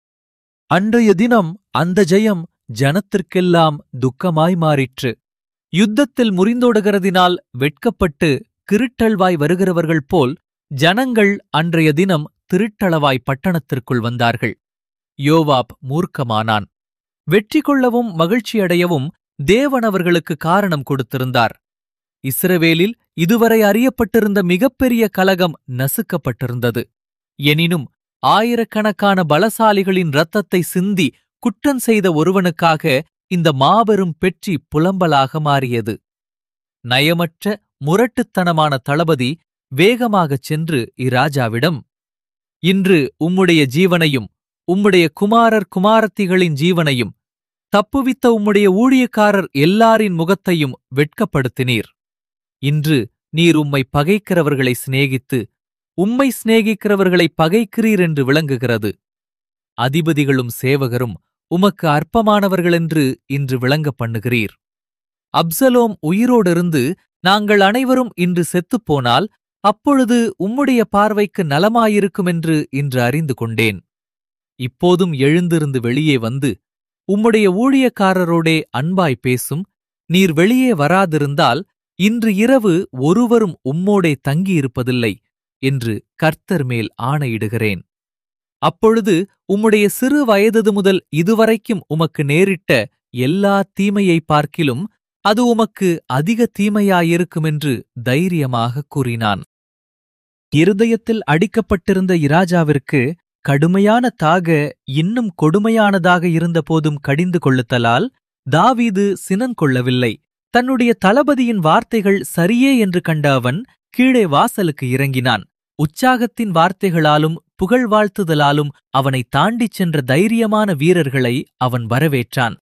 அன்றைய தினம் அந்த ஜெயம் ஜனத்திற்கெல்லாம் துக்கமாய் மாறிற்று யுத்தத்தில் முறிந்தோடுகிறதினால் வெட்கப்பட்டு கிருட்டல்வாய் வருகிறவர்கள் போல் ஜனங்கள் அன்றைய தினம் திருட்டளவாய் பட்டணத்திற்குள் வந்தார்கள் யோவாப் மூர்க்கமானான் வெற்றி கொள்ளவும் மகிழ்ச்சியடையவும் தேவன் அவர்களுக்கு காரணம் கொடுத்திருந்தார் இஸ்ரவேலில் இதுவரை அறியப்பட்டிருந்த மிகப்பெரிய கலகம் நசுக்கப்பட்டிருந்தது எனினும் ஆயிரக்கணக்கான பலசாலிகளின் இரத்தத்தை சிந்தி குற்றம் செய்த ஒருவனுக்காக இந்த மாபெரும் பெற்றி புலம்பலாக மாறியது நயமற்ற முரட்டுத்தனமான தளபதி வேகமாகச் சென்று இராஜாவிடம் இன்று உம்முடைய ஜீவனையும் உம்முடைய குமாரர் குமாரத்திகளின் ஜீவனையும் தப்புவித்த உம்முடைய ஊழியக்காரர் எல்லாரின் முகத்தையும் வெட்கப்படுத்தினீர் இன்று நீர் உம்மை பகைக்கிறவர்களை சிநேகித்து உம்மை சிநேகிக்கிறவர்களை பகைக்கிறீர் என்று விளங்குகிறது அதிபதிகளும் சேவகரும் உமக்கு அற்பமானவர்களென்று இன்று விளங்க பண்ணுகிறீர் அப்சலோம் உயிரோடிருந்து நாங்கள் அனைவரும் இன்று செத்துப்போனால் அப்பொழுது உம்முடைய பார்வைக்கு நலமாயிருக்குமென்று இன்று அறிந்து கொண்டேன் இப்போதும் எழுந்திருந்து வெளியே வந்து உம்முடைய ஊழியக்காரரோடே அன்பாய் பேசும் நீர் வெளியே வராதிருந்தால் இன்று இரவு ஒருவரும் உம்மோடே தங்கியிருப்பதில்லை என்று கர்த்தர் மேல் ஆணையிடுகிறேன் அப்பொழுது உம்முடைய சிறு வயதது முதல் இதுவரைக்கும் உமக்கு நேரிட்ட எல்லா தீமையைப் பார்க்கிலும் அது உமக்கு அதிக தீமையாயிருக்குமென்று தைரியமாக கூறினான் இருதயத்தில் அடிக்கப்பட்டிருந்த இராஜாவிற்கு கடுமையான தாக இன்னும் கொடுமையானதாக இருந்தபோதும் கடிந்து கொள்ளுதலால் தாவீது சினன் கொள்ளவில்லை தன்னுடைய தளபதியின் வார்த்தைகள் சரியே என்று கண்ட அவன் கீழே வாசலுக்கு இறங்கினான் உற்சாகத்தின் வார்த்தைகளாலும் புகழ் வாழ்த்துதலாலும் அவனை தாண்டிச் சென்ற தைரியமான வீரர்களை அவன் வரவேற்றான்